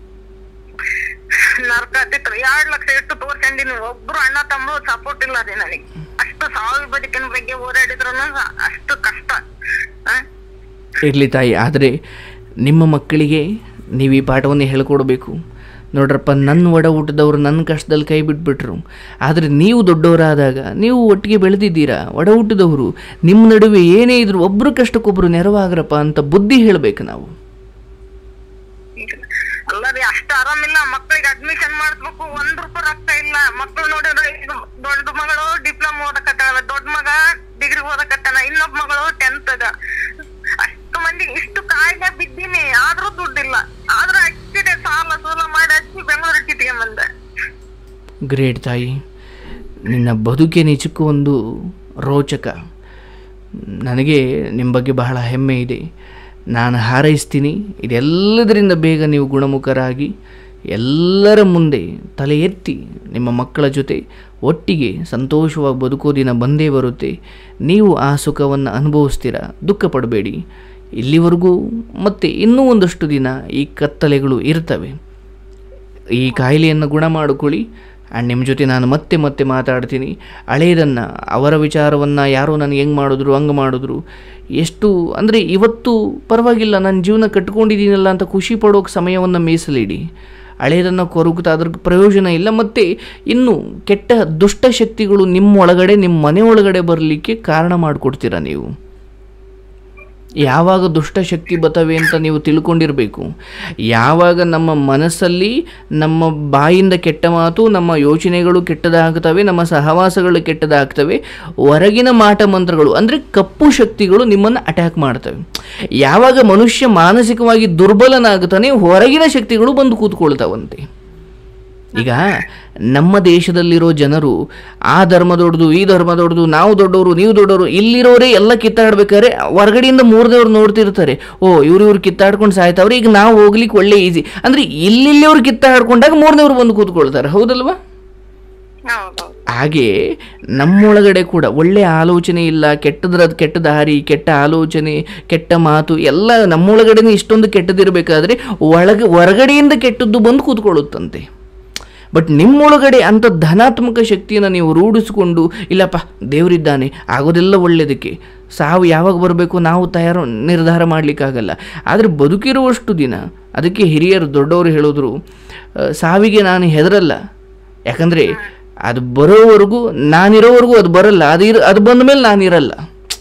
ನರ್ಕ ಹತ್ತಿತ್ತು ಎರಡ್ ಲಕ್ಷ ಇಟ್ಟು ತೋರ್ಸಂದಿನಿ ಒಬ್ರು ಅಣ್ಣ ತಮ್ಮ ಸಪೋರ್ಟ್ ಇಲ್ಲ ರೀ ನನಗೆ ಅಷ್ಟು ಸಾವಿರ ಬದುಕಿನ ಬಗ್ಗೆ ಹೋರಾಡಿದ್ರು ಅಷ್ಟು ಕಷ್ಟ ಆ? ಇರಲಿ ತಾಯಿ ಆದರೆ ನಿಮ್ಮ ಮಕ್ಕಳಿಗೆ ನೀವು ಈ ಪಾಠವನ್ನು ಹೇಳ್ಕೊಡ್ಬೇಕು ನೋಡ್ರಪ್ಪ ನನ್ನ ಒಡ ಊಟದವರು ನನ್ನ ಕಷ್ಟದಲ್ಲಿ ಕೈ ಬಿಟ್ಬಿಟ್ರು ಆದರೆ ನೀವು ದೊಡ್ಡವರಾದಾಗ ನೀವು ಒಟ್ಟಿಗೆ ಬೆಳೆದಿದ್ದೀರಾ ಒಡ ಊಟದವರು ನಿಮ್ಮ ನಡುವೆ ಏನೇ ಇದ್ರು ಒಬ್ಬರು ಕಷ್ಟಕ್ಕೊಬ್ಬರು ನೆರವಾಗ್ರಪ್ಪ ಅಂತ ಬುದ್ಧಿ ಹೇಳಬೇಕು ನಾವು ಅಲ್ಲ ರೀ ಅಷ್ಟು ಆರಾಮಿಲ್ಲ ಮಕ್ಕಳಿಗೆ ಅಡ್ಮಿಷನ್ ಮಾಡಿಸ್ಬೇಕು ಒಂದ್ ರೂಪಾಯಿ ರೊಕ್ಕ ಇಲ್ಲ ಮಕ್ಳು ನೋಡಿದ್ರೆ ಈಗ ದೊಡ್ಡ ಮಗಳು ಡಿಪ್ಲೊಮಾ ಓದಕತ್ತಾಳ ದೊಡ್ಡ ಮಗ ಡಿಗ್ರಿ ಓದಕತ್ತಾನ ಇನ್ನೊಬ್ಬ ಮಗಳು ಟೆಂತ್ ಅದ ಅಷ್ಟು ಮಂದಿ ಇಷ್ಟು ಕಾಯಿಲೆ ಬಿದ್ದೀನಿ ಆದ್ರೂ ದುಡ್ಡಿಲ್ಲ ಆದ್ರೂ ಹಚ್ಚಿದೆ ಸಾಲ ಸೂಲ ಮಾಡಿ ಹಚ್ಚಿ ಬೆಂಗಳೂರು ಕಿಟಿಗೆ ಬಂದೆ ಗ್ರೇಟ್ ತಾಯಿ ನಿನ್ನ ಬದುಕೆ ನಿಜಕ್ಕೂ ಒಂದು ರೋಚಕ ನನಗೆ ನಿಮ್ಮ ಬಗ್ಗೆ ಬಹಳ ಹೆಮ್ಮೆ ಇದೆ ನಾನು ಹಾರೈಸ್ತೀನಿ ಇದೆಲ್ಲದರಿಂದ ಬೇಗ ನೀವು ಗುಣಮುಖರಾಗಿ ಎಲ್ಲರ ಮುಂದೆ ತಲೆ ಎತ್ತಿ ನಿಮ್ಮ ಮಕ್ಕಳ ಜೊತೆ ಒಟ್ಟಿಗೆ ಸಂತೋಷವಾಗಿ ಬದುಕೋ ದಿನ ಬಂದೇ ಬರುತ್ತೆ ನೀವು ಆ ಸುಖವನ್ನು ಅನುಭವಿಸ್ತೀರ ದುಃಖ ಪಡಬೇಡಿ ಇಲ್ಲಿವರೆಗೂ ಮತ್ತೆ ಇನ್ನೂ ಒಂದಷ್ಟು ದಿನ ಈ ಕತ್ತಲೆಗಳು ಇರ್ತವೆ ಈ ಕಾಯಿಲೆಯನ್ನು ಗುಣ ಮಾಡಿಕೊಳ್ಳಿ ಆ್ಯಂಡ್ ನಿಮ್ಮ ಜೊತೆ ನಾನು ಮತ್ತೆ ಮತ್ತೆ ಮಾತಾಡ್ತೀನಿ ಹಳೆಯದನ್ನು ಅವರ ವಿಚಾರವನ್ನು ಯಾರೋ ನನಗೆ ಹೆಂಗೆ ಮಾಡಿದ್ರು ಹಂಗೆ ಮಾಡಿದ್ರು ಎಷ್ಟು ಅಂದರೆ ಇವತ್ತು ಪರವಾಗಿಲ್ಲ ನನ್ನ ಜೀವನ ಕಟ್ಕೊಂಡಿದ್ದೀನಲ್ಲ ಅಂತ ಖುಷಿ ಪಡೋಕೆ ಸಮಯವನ್ನು ಮೀಸಲಿಡಿ ಹಳೆಯದನ್ನು ಕೊರಗುತ್ತಾ ಅದ್ರ ಪ್ರಯೋಜನ ಇಲ್ಲ ಮತ್ತು ಇನ್ನು ಕೆಟ್ಟ ದುಷ್ಟ ಶಕ್ತಿಗಳು ನಿಮ್ಮ ಒಳಗಡೆ ನಿಮ್ಮ ಮನೆ ಒಳಗಡೆ ಬರಲಿಕ್ಕೆ ಕಾರಣ ಮಾಡಿಕೊಡ್ತೀರ ನೀವು ಯಾವಾಗ ದುಷ್ಟಶಕ್ತಿ ಬರ್ತವೆ ಅಂತ ನೀವು ತಿಳ್ಕೊಂಡಿರಬೇಕು ಯಾವಾಗ ನಮ್ಮ ಮನಸ್ಸಲ್ಲಿ ನಮ್ಮ ಬಾಯಿಂದ ಕೆಟ್ಟ ಮಾತು ನಮ್ಮ ಯೋಚನೆಗಳು ಕೆಟ್ಟದಾಗ್ತವೆ ನಮ್ಮ ಸಹವಾಸಗಳು ಕೆಟ್ಟದಾಗ್ತವೆ ಹೊರಗಿನ ಮಾಟ ಮಂತ್ರಗಳು ಅಂದರೆ ಕಪ್ಪು ಶಕ್ತಿಗಳು ನಿಮ್ಮನ್ನು ಅಟ್ಯಾಕ್ ಮಾಡ್ತವೆ ಯಾವಾಗ ಮನುಷ್ಯ ಮಾನಸಿಕವಾಗಿ ದುರ್ಬಲನಾಗುತ್ತಾನೆ ಹೊರಗಿನ ಶಕ್ತಿಗಳು ಬಂದು ಕೂತ್ಕೊಳ್ತಾವಂತೆ ಈಗ ನಮ್ಮ ದೇಶದಲ್ಲಿರೋ ಜನರು ಆ ಧರ್ಮ ದೊಡ್ಡದು ಈ ಧರ್ಮ ದೊಡ್ಡದು ನಾವು ದೊಡ್ಡವರು ನೀವು ದೊಡ್ಡವರು ಇಲ್ಲಿರೋರೇ ಎಲ್ಲ ಕಿತ್ತಾಡ್ಬೇಕಾದ್ರೆ ಹೊರಗಡೆಯಿಂದ ಮೂರನೇವ್ರು ನೋಡ್ತಿರ್ತಾರೆ ಓ ಇವ್ರು ಇವ್ರು ಕಿತ್ತಾಡ್ಕೊಂಡು ಸಾಯ್ತಾವ್ರೆ ಈಗ ನಾವು ಹೋಗ್ಲಿಕ್ಕೆ ಒಳ್ಳೆ ಈಸಿ ಅಂದರೆ ಇಲ್ಲಿಲ್ಲಿಯವ್ರು ಕಿತ್ತಾಡ್ಕೊಂಡಾಗ ಮೂರನೇವ್ರು ಬಂದು ಕೂತ್ಕೊಳ್ತಾರೆ ಹೌದಲ್ವಾ ಹೌದು ಹಾಗೆ ನಮ್ಮೊಳಗಡೆ ಕೂಡ ಒಳ್ಳೆಯ ಆಲೋಚನೆ ಇಲ್ಲ ಕೆಟ್ಟದ್ರ ಕೆಟ್ಟ ದಾರಿ ಕೆಟ್ಟ ಆಲೋಚನೆ ಕೆಟ್ಟ ಮಾತು ಎಲ್ಲ ನಮ್ಮೊಳಗಡೆನೇ ಇಷ್ಟೊಂದು ಕೆಟ್ಟದಿರಬೇಕಾದ್ರೆ ಒಳಗೆ ಹೊರಗಡೆಯಿಂದ ಕೆಟ್ಟದ್ದು ಬಂದು ಕೂತ್ಕೊಳ್ಳುತ್ತಂತೆ ಬಟ್ ನಿಮ್ಮೊಳಗಡೆ ಅಂಥ ಧನಾತ್ಮಕ ಶಕ್ತಿಯನ್ನು ನೀವು ರೂಢಿಸಿಕೊಂಡು ಇಲ್ಲಪ್ಪ ದೇವರಿದ್ದಾನೆ ಆಗೋದೆಲ್ಲ ಒಳ್ಳೆಯದಕ್ಕೆ ಸಾವು ಯಾವಾಗ ಬರಬೇಕು ನಾವು ತಯಾರು ನಿರ್ಧಾರ ಮಾಡಲಿಕ್ಕಾಗಲ್ಲ ಆದರೆ ಬದುಕಿರುವಷ್ಟು ದಿನ ಅದಕ್ಕೆ ಹಿರಿಯರು ದೊಡ್ಡವರು ಹೇಳಿದ್ರು ಆ, ಸಾವಿಗೆ ನಾನು ಹೆದರಲ್ಲ ಯಾಕಂದರೆ ಅದು ಬರೋವರೆಗೂ ನಾನಿರೋವರೆಗೂ ಅದು ಬರಲ್ಲ ಅದು ಇರ ಅದು ಬಂದ ಮೇಲೆ ನಾನಿರಲ್ಲ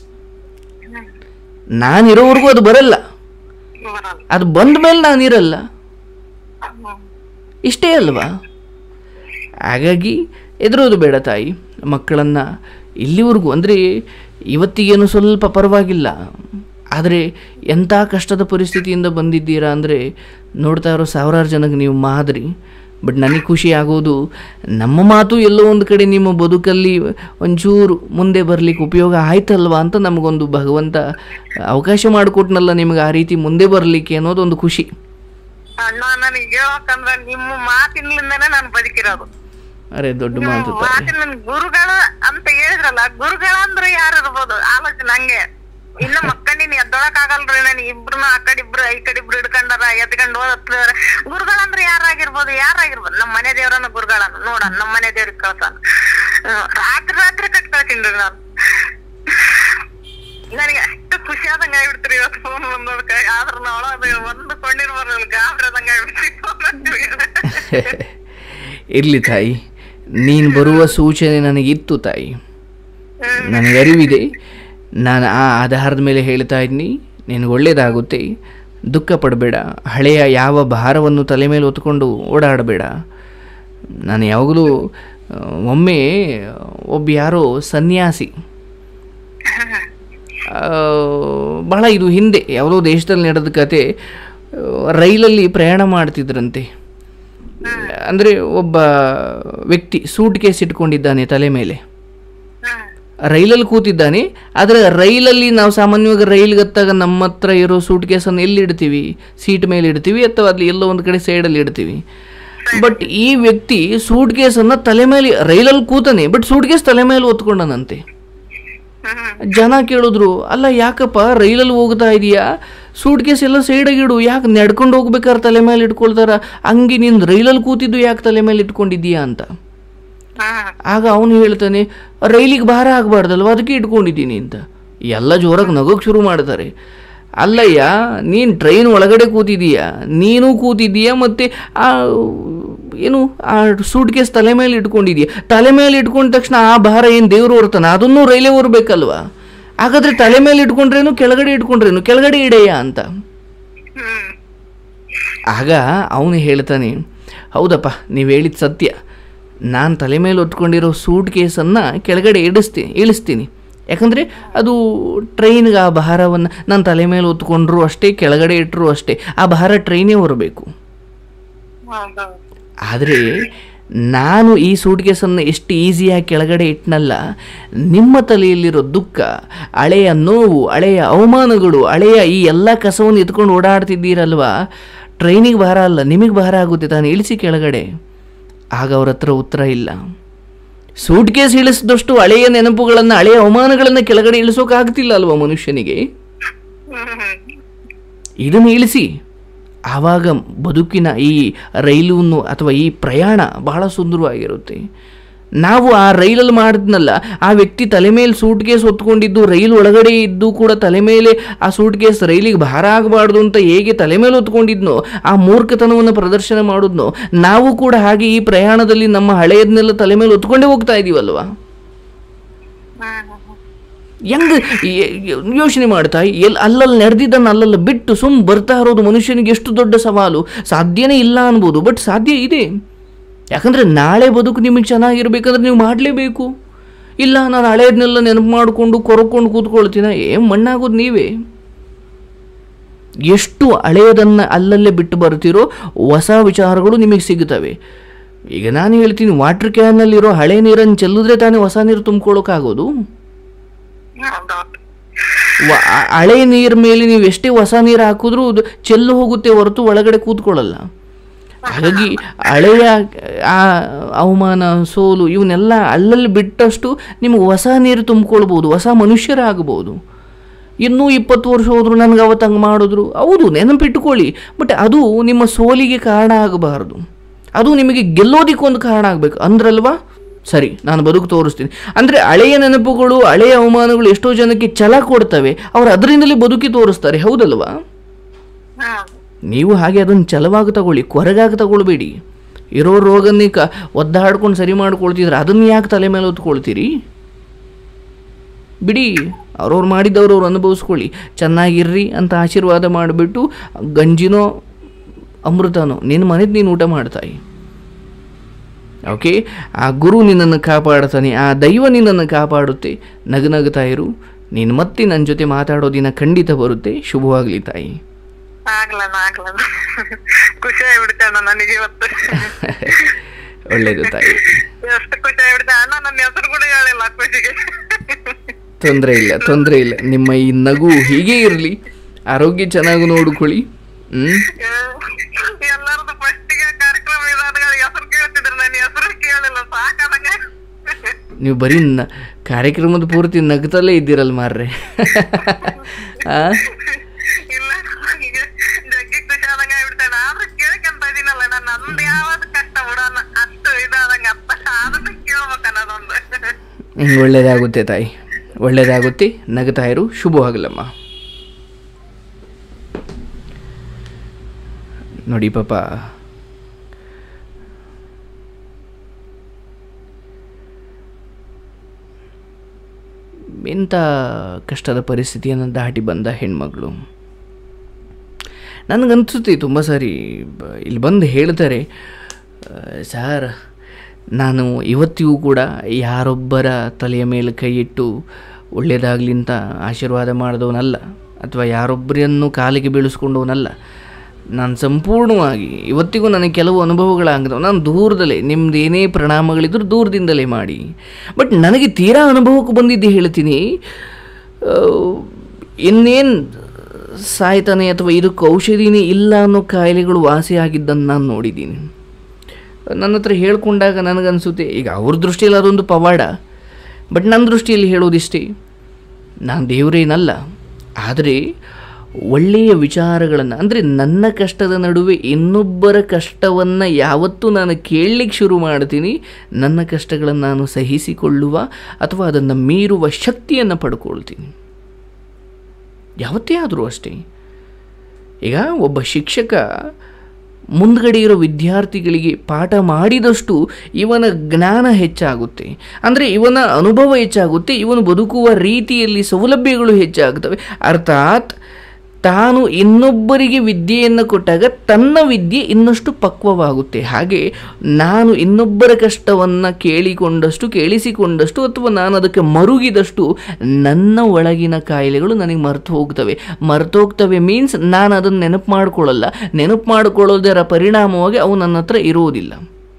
ನಾನಿರೋವರೆಗೂ ಅದು ಬರಲ್ಲ ಬರಲ್ಲ ಅದು ಬಂದ ಮೇಲೆ ನಾನಿರಲ್ಲ ಹ್ಮ್. ಇಷ್ಟೇ ಅಲ್ವಾ ಹಾಗಾಗಿ ಎದುರೋದು ಬೇಡ ತಾಯಿ ಮಕ್ಕಳನ್ನು ಇಲ್ಲಿವರೆಗೂ ಅಂದರೆ ಇವತ್ತಿಗೇನು ಸ್ವಲ್ಪ ಪರವಾಗಿಲ್ಲ ಆದರೆ ಎಂಥ ಕಷ್ಟದ ಪರಿಸ್ಥಿತಿಯಿಂದ ಬಂದಿದ್ದೀರಾ ಅಂದರೆ ನೋಡ್ತಾ ಇರೋ ಸಾವಿರಾರು ಜನಕ್ಕೆ ನೀವು ಮಾದರಿ ಬಟ್ ನನಗೆ ಖುಷಿ ಆಗೋದು ನಮ್ಮ ಮಾತು ಎಲ್ಲೋ ಒಂದು ಕಡೆ ನಿಮ್ಮ ಬದುಕಲ್ಲಿ ಒಂಚೂರು ಮುಂದೆ ಬರಲಿಕ್ಕೆ ಉಪಯೋಗ ಆಯ್ತಲ್ವಾ ಅಂತ ನಮಗೊಂದು ಭಗವಂತ ಅವಕಾಶ ಮಾಡಿಕೊಟ್ನಲ್ಲ ನಿಮಗೆ ಆ ರೀತಿ ಮುಂದೆ ಬರಲಿಕ್ಕೆ ಅನ್ನೋದೊಂದು ಖುಷಿ ಅಣ್ಣ ನನಗೆ ಹೇಳಬೇಕಂದ್ರ ನಿಮ್ಮ ಮಾತಿನಿಂದನೇ ನಾನು ಬದುಕಿರೋದು ಅರೆ ದೊಡ್ಡ ನಿಮ್ಮ ಮಾತು ತಾಯಿ ಮಾತಿನ ಗುರುಗಳು ಅಂತ ಹೇಳಿದ್ರಲ್ಲ ಗುರುಗಳ ಅಂದ್ರೆ ಯಾರು ಇರ್ಬೋದು ಆಲೋಚನೆ ಹಂಗೆ ಇನ್ನ ಮಕ್ಕಂಡಿನಿ ಎದ್ದೊಳಕ್ ಆಗಲ್ರಿ ನನ್ ಇಬ್ರನ್ನ ಆ ಕಡೆ ಇಬ್ರು ಈ ಕಡೆ ಇಬ್ರು ಹಿಡ್ಕೊಂಡಾರ ಎತ್ಕೊಂಡ್ ಓದತ್ತಾರ ಗುರುಗಳಂದ್ರೆ ಯಾರಾಗಿರ್ಬೋದು ಯಾರಾಗಿರ್ಬೋದು ನಮ್ ಮನೆ ದೇವ್ರನ್ನ ಗುರುಗಳನ್ನ ನೋಡ ನಮ್ ಮನೆ ದೇವ್ರಿಗೆ ಕಳ್ಸಾನ ಹ್ಮ್, ರಾತ್ರಿ ರಾತ್ರಿ ಕಟ್ ಕಳ್ತೀನಿ ನಾನು ನನಗೆ ಅಷ್ಟು ಖುಷಿ ಆದಂಗ ಆಗ್ಬಿಡ್ತೀರಿ ಇವತ್ತು ಫೋನ್ ಬಂದೋದಕ್ಕೆ ಆದ್ರ ನಾವ್ ಒಳಗೆ ಒಂದು ಕೊಂಡಿರ್ ಬರಲ್ಲ ಗಾಬ್ರಿ ಆದಂಗ ಆಗ್ಬಿಡ್ತೀವಿ ಫೋನ್ ಇರಲಿ ತಾಯಿ ನೀನು ಬರುವ ಸೂಚನೆ ನನಗಿತ್ತು ತಾಯಿ ನನಗೆ ಅರಿವಿದೆ ನಾನು ಆ ಆಧಾರದ ಮೇಲೆ ಹೇಳ್ತಾ ಇದ್ದೀನಿ ನಿನಗೆ ಒಳ್ಳೆಯದಾಗುತ್ತೆ ದುಃಖ ಪಡಬೇಡ ಹಳೆಯ ಯಾವ ಭಾರವನ್ನು ತಲೆ ಮೇಲೆ ಹೊತ್ಕೊಂಡು ಓಡಾಡಬೇಡ ನಾನು ಯಾವಾಗಲೂ ಆ, ಒಮ್ಮೆ ಒಬ್ಬ ಯಾರೋ ಸನ್ಯಾಸಿ ಆ, ಬಹಳ ಇದು ಹಿಂದೆ ಯಾವುದೋ ದೇಶದಲ್ಲಿ ನಡೆದ ಕತೆ ಆ, ರೈಲಲ್ಲಿ ಪ್ರಯಾಣ ಮಾಡ್ತಿದ್ರಂತೆ ಅಂದರೆ ಒಬ್ಬ ವ್ಯಕ್ತಿ ಸೂಟ್ ಕೇಸ್ ಇಟ್ಕೊಂಡಿದ್ದಾನೆ ತಲೆ ಮೇಲೆ ರೈಲಲ್ಲಿ ಕೂತಿದ್ದಾನೆ ಆದರೆ ರೈಲಲ್ಲಿ ನಾವು ಸಾಮಾನ್ಯವಾಗಿ ರೈಲ್ಗೆ ಹತ್ತಾಗ ನಮ್ಮ ಹತ್ರ ಇರೋ ಸೂಟ್ ಕೇಸನ್ನು ಎಲ್ಲಿ ಇಡ್ತೀವಿ ಸೀಟ್ ಮೇಲೆ ಇಡ್ತೀವಿ ಅಥವಾ ಅಲ್ಲಿ ಎಲ್ಲೋ ಒಂದು ಕಡೆ ಸೈಡಲ್ಲಿ ಇಡ್ತೀವಿ ಬಟ್ ಈ ವ್ಯಕ್ತಿ ಸೂಟ್ ಕೇಸನ್ನು ತಲೆ ಮೇಲೆ ರೈಲಲ್ಲಿ ಕೂತಾನೆ ಬಟ್ ಸೂಟ್ ಕೇಸ್ ತಲೆ ಮೇಲೆ ಹೊತ್ಕೊಂಡನಂತೆ ಹ್ಮ್ ಜನ ಕೇಳಿದ್ರು ಅಲ್ಲ ಯಾಕಪ್ಪ ರೈಲಲ್ಲಿ ಹೋಗ್ತಾ ಇದೀಯಾ ಸೂಟ್ ಕೇಸ್ ಎಲ್ಲ ಸೈಡಾಗಿ ಇಡು ಯಾಕೆ ನಡ್ಕೊಂಡು ಹೋಗ್ಬೇಕಾದ್ರೆ ತಲೆ ಮೇಲೆ ಇಟ್ಕೊಳ್ತಾರ ಹಂಗೆ ನೀನು ರೈಲಲ್ಲಿ ಕೂತಿದ್ದು ಯಾಕೆ ತಲೆ ಮೇಲೆ ಇಟ್ಕೊಂಡಿದ್ದೀಯಾ ಅಂತ ಹ್ಮ್ ಆಗ ಅವನು ಹೇಳ್ತಾನೆ ರೈಲಿಗೆ ಭಾರ ಆಗಬಾರ್ದಲ್ವ ಅದಕ್ಕೆ ಇಟ್ಕೊಂಡಿದ್ದೀನಿ ಅಂತ ಎಲ್ಲ ಜೋರಾಗಿ ನಗೋಕ್ಕೆ ಶುರು ಮಾಡ್ತಾರೆ ಅಲ್ಲಯ್ಯ ನೀನು ಟ್ರೈನ್ ಒಳಗಡೆ ಕೂತಿದ್ದೀಯಾ ನೀನು ಕೂತಿದ್ದೀಯಾ ಮತ್ತು ಆ ಏನು ಆ ಸೂಟ್ ಕೇಸ್ ತಲೆ ಮೇಲೆ ಇಟ್ಕೊಂಡಿದೀಯ ತಲೆ ಮೇಲೆ ಇಟ್ಕೊಂಡ ತಕ್ಷಣ ಆ ಭಾರ ಏನು ದೇವರು ಹೊರ್ತಾನೆ ಅದನ್ನು ರೈಲೇ ಹೊರಬೇಕಲ್ವಾ ಹಾಗಾದ್ರೆ ತಲೆ ಮೇಲೆ ಇಟ್ಕೊಂಡ್ರೇನು ಕೆಳಗಡೆ ಇಟ್ಕೊಂಡ್ರೇನು ಕೆಳಗಡೆ ಇಡೆಯಾ ಅಂತ ಹ್ಮ್ ಆಗ ಅವನು ಹೇಳ್ತಾನೆ ಹೌದಪ್ಪ ನೀವು ಹೇಳಿದ ಸತ್ಯ ನಾನು ತಲೆ ಮೇಲೆ ಹೊತ್ಕೊಂಡಿರೋ ಸೂಟ್ ಕೇಸನ್ನು ಕೆಳಗಡೆ ಇಡಿಸ್ತೀನಿ ಇಳಿಸ್ತೀನಿ ಯಾಕಂದರೆ ಅದು ಟ್ರೈನ್ಗೆ ಆ ಭಾರವನ್ನು ನಾನು ತಲೆ ಮೇಲೆ ಹೊತ್ಕೊಂಡ್ರು ಅಷ್ಟೇ ಕೆಳಗಡೆ ಇಟ್ಟರು ಅಷ್ಟೇ ಆ ಭಾರ ಟ್ರೈನೇ ಹೊರಬೇಕು ಹೌದು ಆದರೆ ನಾನು ಈ ಸೂಟ್ ಕೇಸನ್ನು ಎಷ್ಟು ಈಸಿಯಾಗಿ ಕೆಳಗಡೆ ಇಟ್ನಲ್ಲ ನಿಮ್ಮ ತಲೆಯಲ್ಲಿರೋ ದುಃಖ ಹಳೆಯ ನೋವು ಹಳೆಯ ಅವಮಾನಗಳು ಹಳೆಯ ಈ ಎಲ್ಲ ಕಸವನ್ನು ಎತ್ಕೊಂಡು ಓಡಾಡ್ತಿದ್ದೀರಲ್ವಾ ಟ್ರೈನಿಗೆ ಭಾರ ಅಲ್ಲ ನಿಮಗೆ ಭಾರ ಆಗುತ್ತೆ ತಾನು ಇಳಿಸಿ ಕೆಳಗಡೆ ಆಗ ಅವ್ರ ಹತ್ರ ಉತ್ತರ ಇಲ್ಲ ಸೂಟ್ ಕೇಸ್ ಇಳಿಸಿದಷ್ಟು ಹಳೆಯ ನೆನಪುಗಳನ್ನು ಹಳೆಯ ಅವಮಾನಗಳನ್ನು ಕೆಳಗಡೆ ಇಳಿಸೋಕ್ಕಾಗ್ತಿಲ್ಲ ಅಲ್ವಾ ಮನುಷ್ಯನಿಗೆ ಹ್ಮ್ ಹ್ಮ್ ಇದನ್ನು ಇಳಿಸಿ ಆವಾಗ ಬದುಕಿನ ಈ ರೈಲುವನ್ನು ಅಥವಾ ಈ ಪ್ರಯಾಣ ಬಹಳ ಸುಂದರವಾಗಿರುತ್ತೆ ನಾವು ಆ ರೈಲಲ್ಲಿ ಮಾಡಿದ್ನಲ್ಲ ಆ ವ್ಯಕ್ತಿ ತಲೆ ಮೇಲೆ ಸೂಟ್ ಕೇಸ್ ಹೊತ್ಕೊಂಡಿದ್ದು ರೈಲು ಒಳಗಡೆ ಇದ್ದು ಕೂಡ ತಲೆ ಮೇಲೆ ಆ ಸೂಟ್ ಕೇಸ್ ರೈಲಿಗೆ ಭಾರ ಆಗಬಾರ್ದು ಅಂತ ಹೇಗೆ ತಲೆ ಮೇಲೆ ಹೊತ್ಕೊಂಡಿದ್ನೋ ಆ ಮೂರ್ಖತನವನ್ನು ಪ್ರದರ್ಶನ ಮಾಡಿದ್ನೋ ನಾವು ಕೂಡ ಹಾಗೆ ಈ ಪ್ರಯಾಣದಲ್ಲಿ ನಮ್ಮ ಹಳೆಯದನ್ನೆಲ್ಲ ತಲೆ ಮೇಲೆ ಹೊತ್ಕೊಂಡೇ ಹೋಗ್ತಾ ಇದೀವಲ್ವಾ ಹ್ಮ್ ಹೆಂಗ್ ಯೋಚನೆ ಮಾಡ್ತಾ ಎಲ್ ಅಲ್ಲಲ್ಲಿ ನಡೆದಿದ್ದನ್ನು ಅಲ್ಲಲ್ಲಿ ಬಿಟ್ಟು ಸುಮ್ ಬರ್ತಾ ಇರೋದು ಮನುಷ್ಯನಿಗೆ ಎಷ್ಟು ದೊಡ್ಡ ಸವಾಲು ಸಾಧ್ಯನೇ ಇಲ್ಲ ಅನ್ಬೋದು ಬಟ್ ಸಾಧ್ಯ ಇದೆ ಯಾಕಂದರೆ ನಾಳೆ ಬದುಕು ನಿಮಗೆ ಚೆನ್ನಾಗಿರ್ಬೇಕಂದ್ರೆ ನೀವು ಮಾಡಲೇಬೇಕು ಇಲ್ಲ ನಾನು ಹಳೆಯದನ್ನೆಲ್ಲ ನೆನಪು ಮಾಡಿಕೊಂಡು ಕೊರಕೊಂಡು ಕೂತ್ಕೊಳ್ತೀನ ಏನು ಮಣ್ಣಾಗೋದು ನೀವೇ ಎಷ್ಟು ಹಳೆಯದನ್ನು ಅಲ್ಲಲ್ಲೇ ಬಿಟ್ಟು ಬರ್ತಿರೋ ಹೊಸ ವಿಚಾರಗಳು ನಿಮಗೆ ಸಿಗುತ್ತವೆ ಈಗ ನಾನು ಹೇಳ್ತೀನಿ ವಾಟರ್ ಕ್ಯಾನಲ್ಲಿರೋ ಹಳೆ ನೀರನ್ನು ಚೆಲ್ಲಿದ್ರೆ ತಾನೇ ಹೊಸ ನೀರು ತುಂಬ್ಕೊಳ್ಳೋಕ್ಕಾಗೋದು ಹೌದೌದು ವ- ಆ- ಹಳೆ ನೀರ್ ಮೇಲೆ ನೀವು ಎಷ್ಟೇ ಹೊಸ ನೀರು ಹಾಕಿದ್ರೂ ಅದು ಚೆಲ್ಲು ಹೋಗುತ್ತೆ ಹೊರತು ಒಳಗಡೆ ಕೂತ್ಕೊಳ್ಳಲ್ಲ ಹಾಗಾಗಿ ಹಳೆಯ ಆ ಅವಮಾನ ಸೋಲು ಇವನ್ನೆಲ್ಲ ಅಲ್ಲಲ್ಲಿ ಬಿಟ್ಟಷ್ಟು ನಿಮ್ಗೆ ಹೊಸ ನೀರು ತುಂಬಿಕೊಳ್ಬೋದು ಹೊಸ ಮನುಷ್ಯರಾಗಬಹುದು ಇನ್ನೂ ಇಪ್ಪತ್ತು ವರ್ಷ ಹೋದ್ರು ನನಗೆ ಅವತ್ತು ಹಂಗೆ ಮಾಡಿದ್ರು ಹೌದು ನೆನಪಿಟ್ಟುಕೊಳ್ಳಿ ಬಟ್ ಅದು ನಿಮ್ಮ ಸೋಲಿಗೆ ಕಾರಣ ಆಗಬಾರ್ದು ಅದು ನಿಮಗೆ ಗೆಲ್ಲೋದಿಕ್ಕೊಂದು ಕಾರಣ ಆಗಬೇಕು ಅಂದ್ರಲ್ವಾ ಸರಿ ನಾನು ಬದುಕು ತೋರಿಸ್ತೀನಿ ಅಂದರೆ ಹಳೆಯ ನೆನಪುಗಳು ಹಳೆಯ ಅವಮಾನಗಳು ಎಷ್ಟೋ ಜನಕ್ಕೆ ಛಲ ಕೊಡ್ತವೆ ಅವ್ರು ಅದರಿಂದಲೇ ಬದುಕಿ ತೋರಿಸ್ತಾರೆ ಹೌದಲ್ವಾ ಹ್ಮ್ ನೀವು ಹಾಗೆ ಅದನ್ನು ಛಲವಾಗಿ ತಗೊಳ್ಳಿ ಕೊರಗಾಗಿ ತಗೊಳ್ಬೇಡಿ ಇರೋ ರೋಗನ್ನೇ ಕ ಒದ್ದಾಡ್ಕೊಂಡು ಸರಿ ಮಾಡ್ಕೊಳ್ತಿದ್ರೆ ಅದನ್ನು ಯಾಕೆ ತಲೆ ಮೇಲೆ ಹೊತ್ಕೊಳ್ತೀರಿ ಬಿಡಿ ಅವ್ರವ್ರು ಮಾಡಿದ್ದವ್ರು ಅವ್ರು ಅನುಭವಿಸ್ಕೊಳ್ಳಿ ಚೆನ್ನಾಗಿರ್ರಿ ಅಂತ ಆಶೀರ್ವಾದ ಮಾಡಿಬಿಟ್ಟು ಗಂಜಿನೋ ಅಮೃತನೋ ನಿನ್ನ ಮನೆದು ನೀನು ಊಟ ಮಾಡ್ತಾಯಿ ಓಕೆ ಆ ಗುರು ನಿನ್ನನ್ನು ಕಾಪಾಡ್ತಾನೆ ಆ ದೈವ ನಿನ್ನನ್ನು ಕಾಪಾಡುತ್ತೆ ನಗನಗ್ತಾ ಇರು ನೀನು ಮತ್ತೆ ನನ್ನ ಜೊತೆ ಮಾತಾಡೋ ದಿನ ಖಂಡಿತ ಬರುತ್ತೆ ಶುಭವಾಗಲಿ ತಾಯಿ ಆಗ್ಲನ ಆಗ್ಲನ ಖುಷಿ ಆಗ್ಬಿಡ್ತಣ್ಣ ನನಗೆ ಇವತ್ತು ಒಳ್ಳೇದು ತಾಯಿ ಎಷ್ಟು ಖುಷಿ ಆಗ್ಬಿಡ್ತೆ ಅಣ್ಣ ನನ್ನ ಹೆಸರು ಕೂಡ ಹೇಳಿಲ್ಲ ಖುಷಿಗೆ ತೊಂದರೆ ಇಲ್ಲ ತೊಂದರೆ ಇಲ್ಲ ನಿಮ್ಮ ಈ ನಗು ಹೀಗೆ ಇರಲಿ ಆರೋಗ್ಯ ಚೆನ್ನಾಗಿ ನೋಡ್ಕೊಳ್ಳಿ ಹ್ಞೂ ಎಲ್ಲರದು ಫಸ್ಟಿಗೆ ಕಾರ್ಯಕ್ರಮ ಇದಾದಾಗ ಹೆಸರು ಕೇಳ್ತಿದ್ರು ನನ್ನ ಹೆಸರು ಕೇಳಿಲ್ಲ ಸಾಕಾದಂಗ ನೀವು ಬರೀ ನ ಕಾರ್ಯಕ್ರಮದ ಪೂರ್ತಿ ನಗ್ತಲೇ ಇದ್ದೀರಲ್ಲ ಮಾರ್ರೆ ಆ ಇಲ್ಲ ಈಗ ಜಗ್ಗಿ ಖುಷಿ ಆದಂಗ ಆಗ್ಬಿಡ್ತಾನೆ ಆದ್ರೂ ಕೇಳ್ಕೊಂತ ಇದೀನಲ್ಲ ನಾನು ನಂದು ಯಾವ್ದು ಕಷ್ಟ ಬಿಡೋಣ ಅಷ್ಟು ಇದಾದಂಗ ಅರ್ಥ ಅದನ್ನ ಕೇಳ್ಬೇಕ ಅನ್ನೋದೊಂದು ಹ್ಮ್, ಒಳ್ಳೇದಾಗುತ್ತೆ ತಾಯಿ ಒಳ್ಳೇದಾಗುತ್ತೆ ನಗ್ತಾ ಇರು ಶುಭವಾಗಲಮ್ಮ ನೋಡಿ ಪಾಪ ಎಂಥ ಕಷ್ಟದ ಪರಿಸ್ಥಿತಿಯನ್ನು ದಾಟಿ ಬಂದ ಹೆಣ್ಮಗಳು ನನಗನ್ಸುತ್ತೆ ತುಂಬ ಸಾರಿ ಬ- ಇಲ್ಲಿ ಬಂದು ಹೇಳ್ತಾರೆ ಆ, ಸರ್ ನಾನು ಇವತ್ತಿಗೂ ಕೂಡ ಯಾರೊಬ್ಬರ ತಲೆಯ ಮೇಲೆ ಕೈ ಇಟ್ಟು ಒಳ್ಳೆಯದಾಗಲಿ ಅಂತ ಆಶೀರ್ವಾದ ಮಾಡಿದವನಲ್ಲ ಅಥವಾ ಯಾರೊಬ್ಬರನ್ನು ಕಾಲಿಗೆ ಬೀಳಿಸ್ಕೊಂಡವನಲ್ಲ ನಾನು ಸಂಪೂರ್ಣವಾಗಿ ಇವತ್ತಿಗೂ ನನಗೆ ಕೆಲವು ಅನುಭವಗಳಾಗಿದ್ದಾವೆ ನಾನು ದೂರದಲ್ಲೇ ನಿಮ್ದು ಏನೇ ಪರಿಣಾಮಗಳಿದ್ರೂ ದೂರದಿಂದಲೇ ಮಾಡಿ ಬಟ್ ನನಗೆ ತೀರಾ ಅನುಭವಕ್ಕೆ ಬಂದಿದ್ದೆ ಹೇಳ್ತೀನಿ ಆ, ಇನ್ನೇನು ಸಾಯ್ತಾನೆ ಅಥವಾ ಇದಕ್ಕೆ ಔಷಧಿನೇ ಇಲ್ಲ ಅನ್ನೋ ಕಾಯಿಲೆಗಳು ವಾಸಿಯಾಗಿದ್ದನ್ನು ನಾನು ನೋಡಿದ್ದೀನಿ ನನ್ನ ಹತ್ರ ಹೇಳ್ಕೊಂಡಾಗ ನನಗನ್ಸುತ್ತೆ ಈಗ ಅವ್ರ ದೃಷ್ಟಿಯಲ್ಲಿ ಅದೊಂದು ಪವಾಡ ಬಟ್ ನನ್ನ ದೃಷ್ಟಿಯಲ್ಲಿ ಹೇಳೋದಿಷ್ಟೇ ನಾನು ದೇವರೇನಲ್ಲ ಆದರೆ ಒಳ್ಳೆಯ ವಿಚಾರಗಳನ್ನು ಅಂದರೆ ನನ್ನ ಕಷ್ಟದ ನಡುವೆ ಇನ್ನೊಬ್ಬರ ಕಷ್ಟವನ್ನು ಯಾವತ್ತೂ ನಾನು ಕೇಳಲಿಕ್ಕೆ ಶುರು ಮಾಡ್ತೀನಿ ನನ್ನ ಕಷ್ಟಗಳನ್ನು ನಾನು ಸಹಿಸಿಕೊಳ್ಳುವ ಅಥವಾ ಅದನ್ನು ಮೀರುವ ಶಕ್ತಿಯನ್ನು ಪಡ್ಕೊಳ್ತೀನಿ ಯಾವತ್ತೇ ಆದರೂ ಅಷ್ಟೇ ಈಗ ಒಬ್ಬ ಶಿಕ್ಷಕ ಮುಂದ್ಗಡೆ ಇರೋ ವಿದ್ಯಾರ್ಥಿಗಳಿಗೆ ಪಾಠ ಮಾಡಿದಷ್ಟು ಇವನ ಜ್ಞಾನ ಹೆಚ್ಚಾಗುತ್ತೆ ಅಂದರೆ ಇವನ ಅನುಭವ ಹೆಚ್ಚಾಗುತ್ತೆ ಇವನು ಬದುಕುವ ರೀತಿಯಲ್ಲಿ ಸೌಲಭ್ಯಗಳು ಹೆಚ್ಚಾಗ್ತವೆ ಅರ್ಥಾತ್ ತಾನು ಇನ್ನೊಬ್ಬರಿಗೆ ವಿದ್ಯೆಯನ್ನು ಕೊಟ್ಟಾಗ ತನ್ನ ವಿದ್ಯೆ ಇನ್ನಷ್ಟು ಪಕ್ವವಾಗುತ್ತೆ ಹಾಗೆ ನಾನು ಇನ್ನೊಬ್ಬರ ಕಷ್ಟವನ್ನು ಕೇಳಿಕೊಂಡಷ್ಟು ಕೇಳಿಸಿಕೊಂಡಷ್ಟು ಅಥವಾ ನಾನು ಅದಕ್ಕೆ ಮರುಗಿದಷ್ಟು ನನ್ನ ಒಳಗಿನ ಕಾಯಿಲೆಗಳು ನನಗೆ ಮರೆತು ಹೋಗ್ತವೆ ಮರೆತು ಹೋಗ್ತವೆ ಮೀನ್ಸ್ ನಾನು ಅದನ್ನು ನೆನಪು ಮಾಡ್ಕೊಳ್ಳಲ್ಲ ನೆನಪು ಮಾಡ್ಕೊಳ್ಳೋದರ ಪರಿಣಾಮವಾಗಿ ಅವು ನನ್ನ ಹತ್ರ ಇರೋದಿಲ್ಲ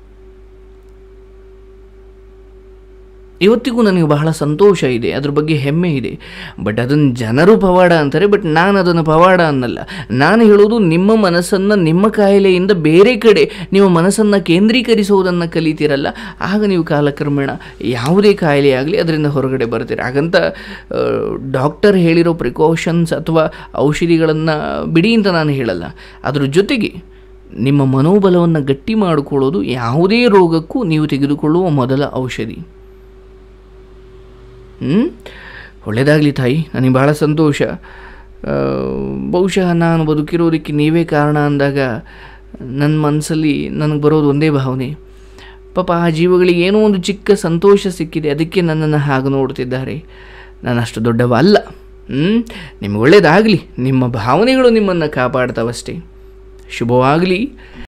ಇವತ್ತಿಗೂ ನನಗೆ ಬಹಳ ಸಂತೋಷ ಇದೆ ಅದ್ರ ಬಗ್ಗೆ ಹೆಮ್ಮೆ ಇದೆ ಬಟ್ ಅದನ್ನು ಜನರು ಪವಾಡ ಅಂತಾರೆ ಬಟ್ ನಾನು ಅದನ್ನು ಪವಾಡ ಅನ್ನಲ್ಲ ನಾನು ಹೇಳೋದು ನಿಮ್ಮ ಮನಸ್ಸನ್ನು ನಿಮ್ಮ ಕಾಯಿಲೆಯಿಂದ ಬೇರೆ ಕಡೆ ನೀವು ಮನಸ್ಸನ್ನು ಕೇಂದ್ರೀಕರಿಸುವುದನ್ನು ಕಲಿತೀರಲ್ಲ ಆಗ ನೀವು ಕಾಲಕ್ರಮೇಣ ಯಾವುದೇ ಕಾಯಿಲೆ ಆಗಲಿ ಅದರಿಂದ ಹೊರಗಡೆ ಬರ್ತೀರ ಹಾಗಂತ ಡಾಕ್ಟರ್ ಹೇಳಿರೋ ಪ್ರಿಕಾಷನ್ಸ್ ಅಥವಾ ಔಷಧಿಗಳನ್ನು ಬಿಡಿ ಅಂತ ನಾನು ಹೇಳಲ್ಲ ಅದ್ರ ಜೊತೆಗೆ ನಿಮ್ಮ ಮನೋಬಲವನ್ನು ಗಟ್ಟಿ ಮಾಡಿಕೊಳ್ಳೋದು ಯಾವುದೇ ರೋಗಕ್ಕೂ ನೀವು ತೆಗೆದುಕೊಳ್ಳುವ ಮೊದಲ ಔಷಧಿ ಹ್ಞೂ ಒಳ್ಳೆಯದಾಗಲಿ ತಾಯಿ ನನಗೆ ಭಾಳ ಸಂತೋಷ ಆ, ಬಹುಶಃ ನಾನು ಬದುಕಿರೋದಕ್ಕೆ ನೀವೇ ಕಾರಣ ಅಂದಾಗ ನನ್ನ ಮನಸ್ಸಲ್ಲಿ ನನಗೆ ಬರೋದು ಒಂದೇ ಭಾವನೆ ಪಾಪ ಆ ಜೀವಗಳಿಗೆ ಏನೋ ಒಂದು ಚಿಕ್ಕ ಸಂತೋಷ ಸಿಕ್ಕಿದೆ ಅದಕ್ಕೆ ನನ್ನನ್ನು ಹಾಗೆ ನೋಡ್ತಿದ್ದಾರೆ ನಾನು ಅಷ್ಟು ದೊಡ್ಡವ ಅಲ್ಲ ಹ್ಞೂ ನಿಮ್ಗೆ ಒಳ್ಳೆಯದಾಗಲಿ ನಿಮ್ಮ ಭಾವನೆಗಳು ನಿಮ್ಮನ್ನು ಕಾಪಾಡ್ತಾವಷ್ಟೇ ಶುಭವಾಗಲಿ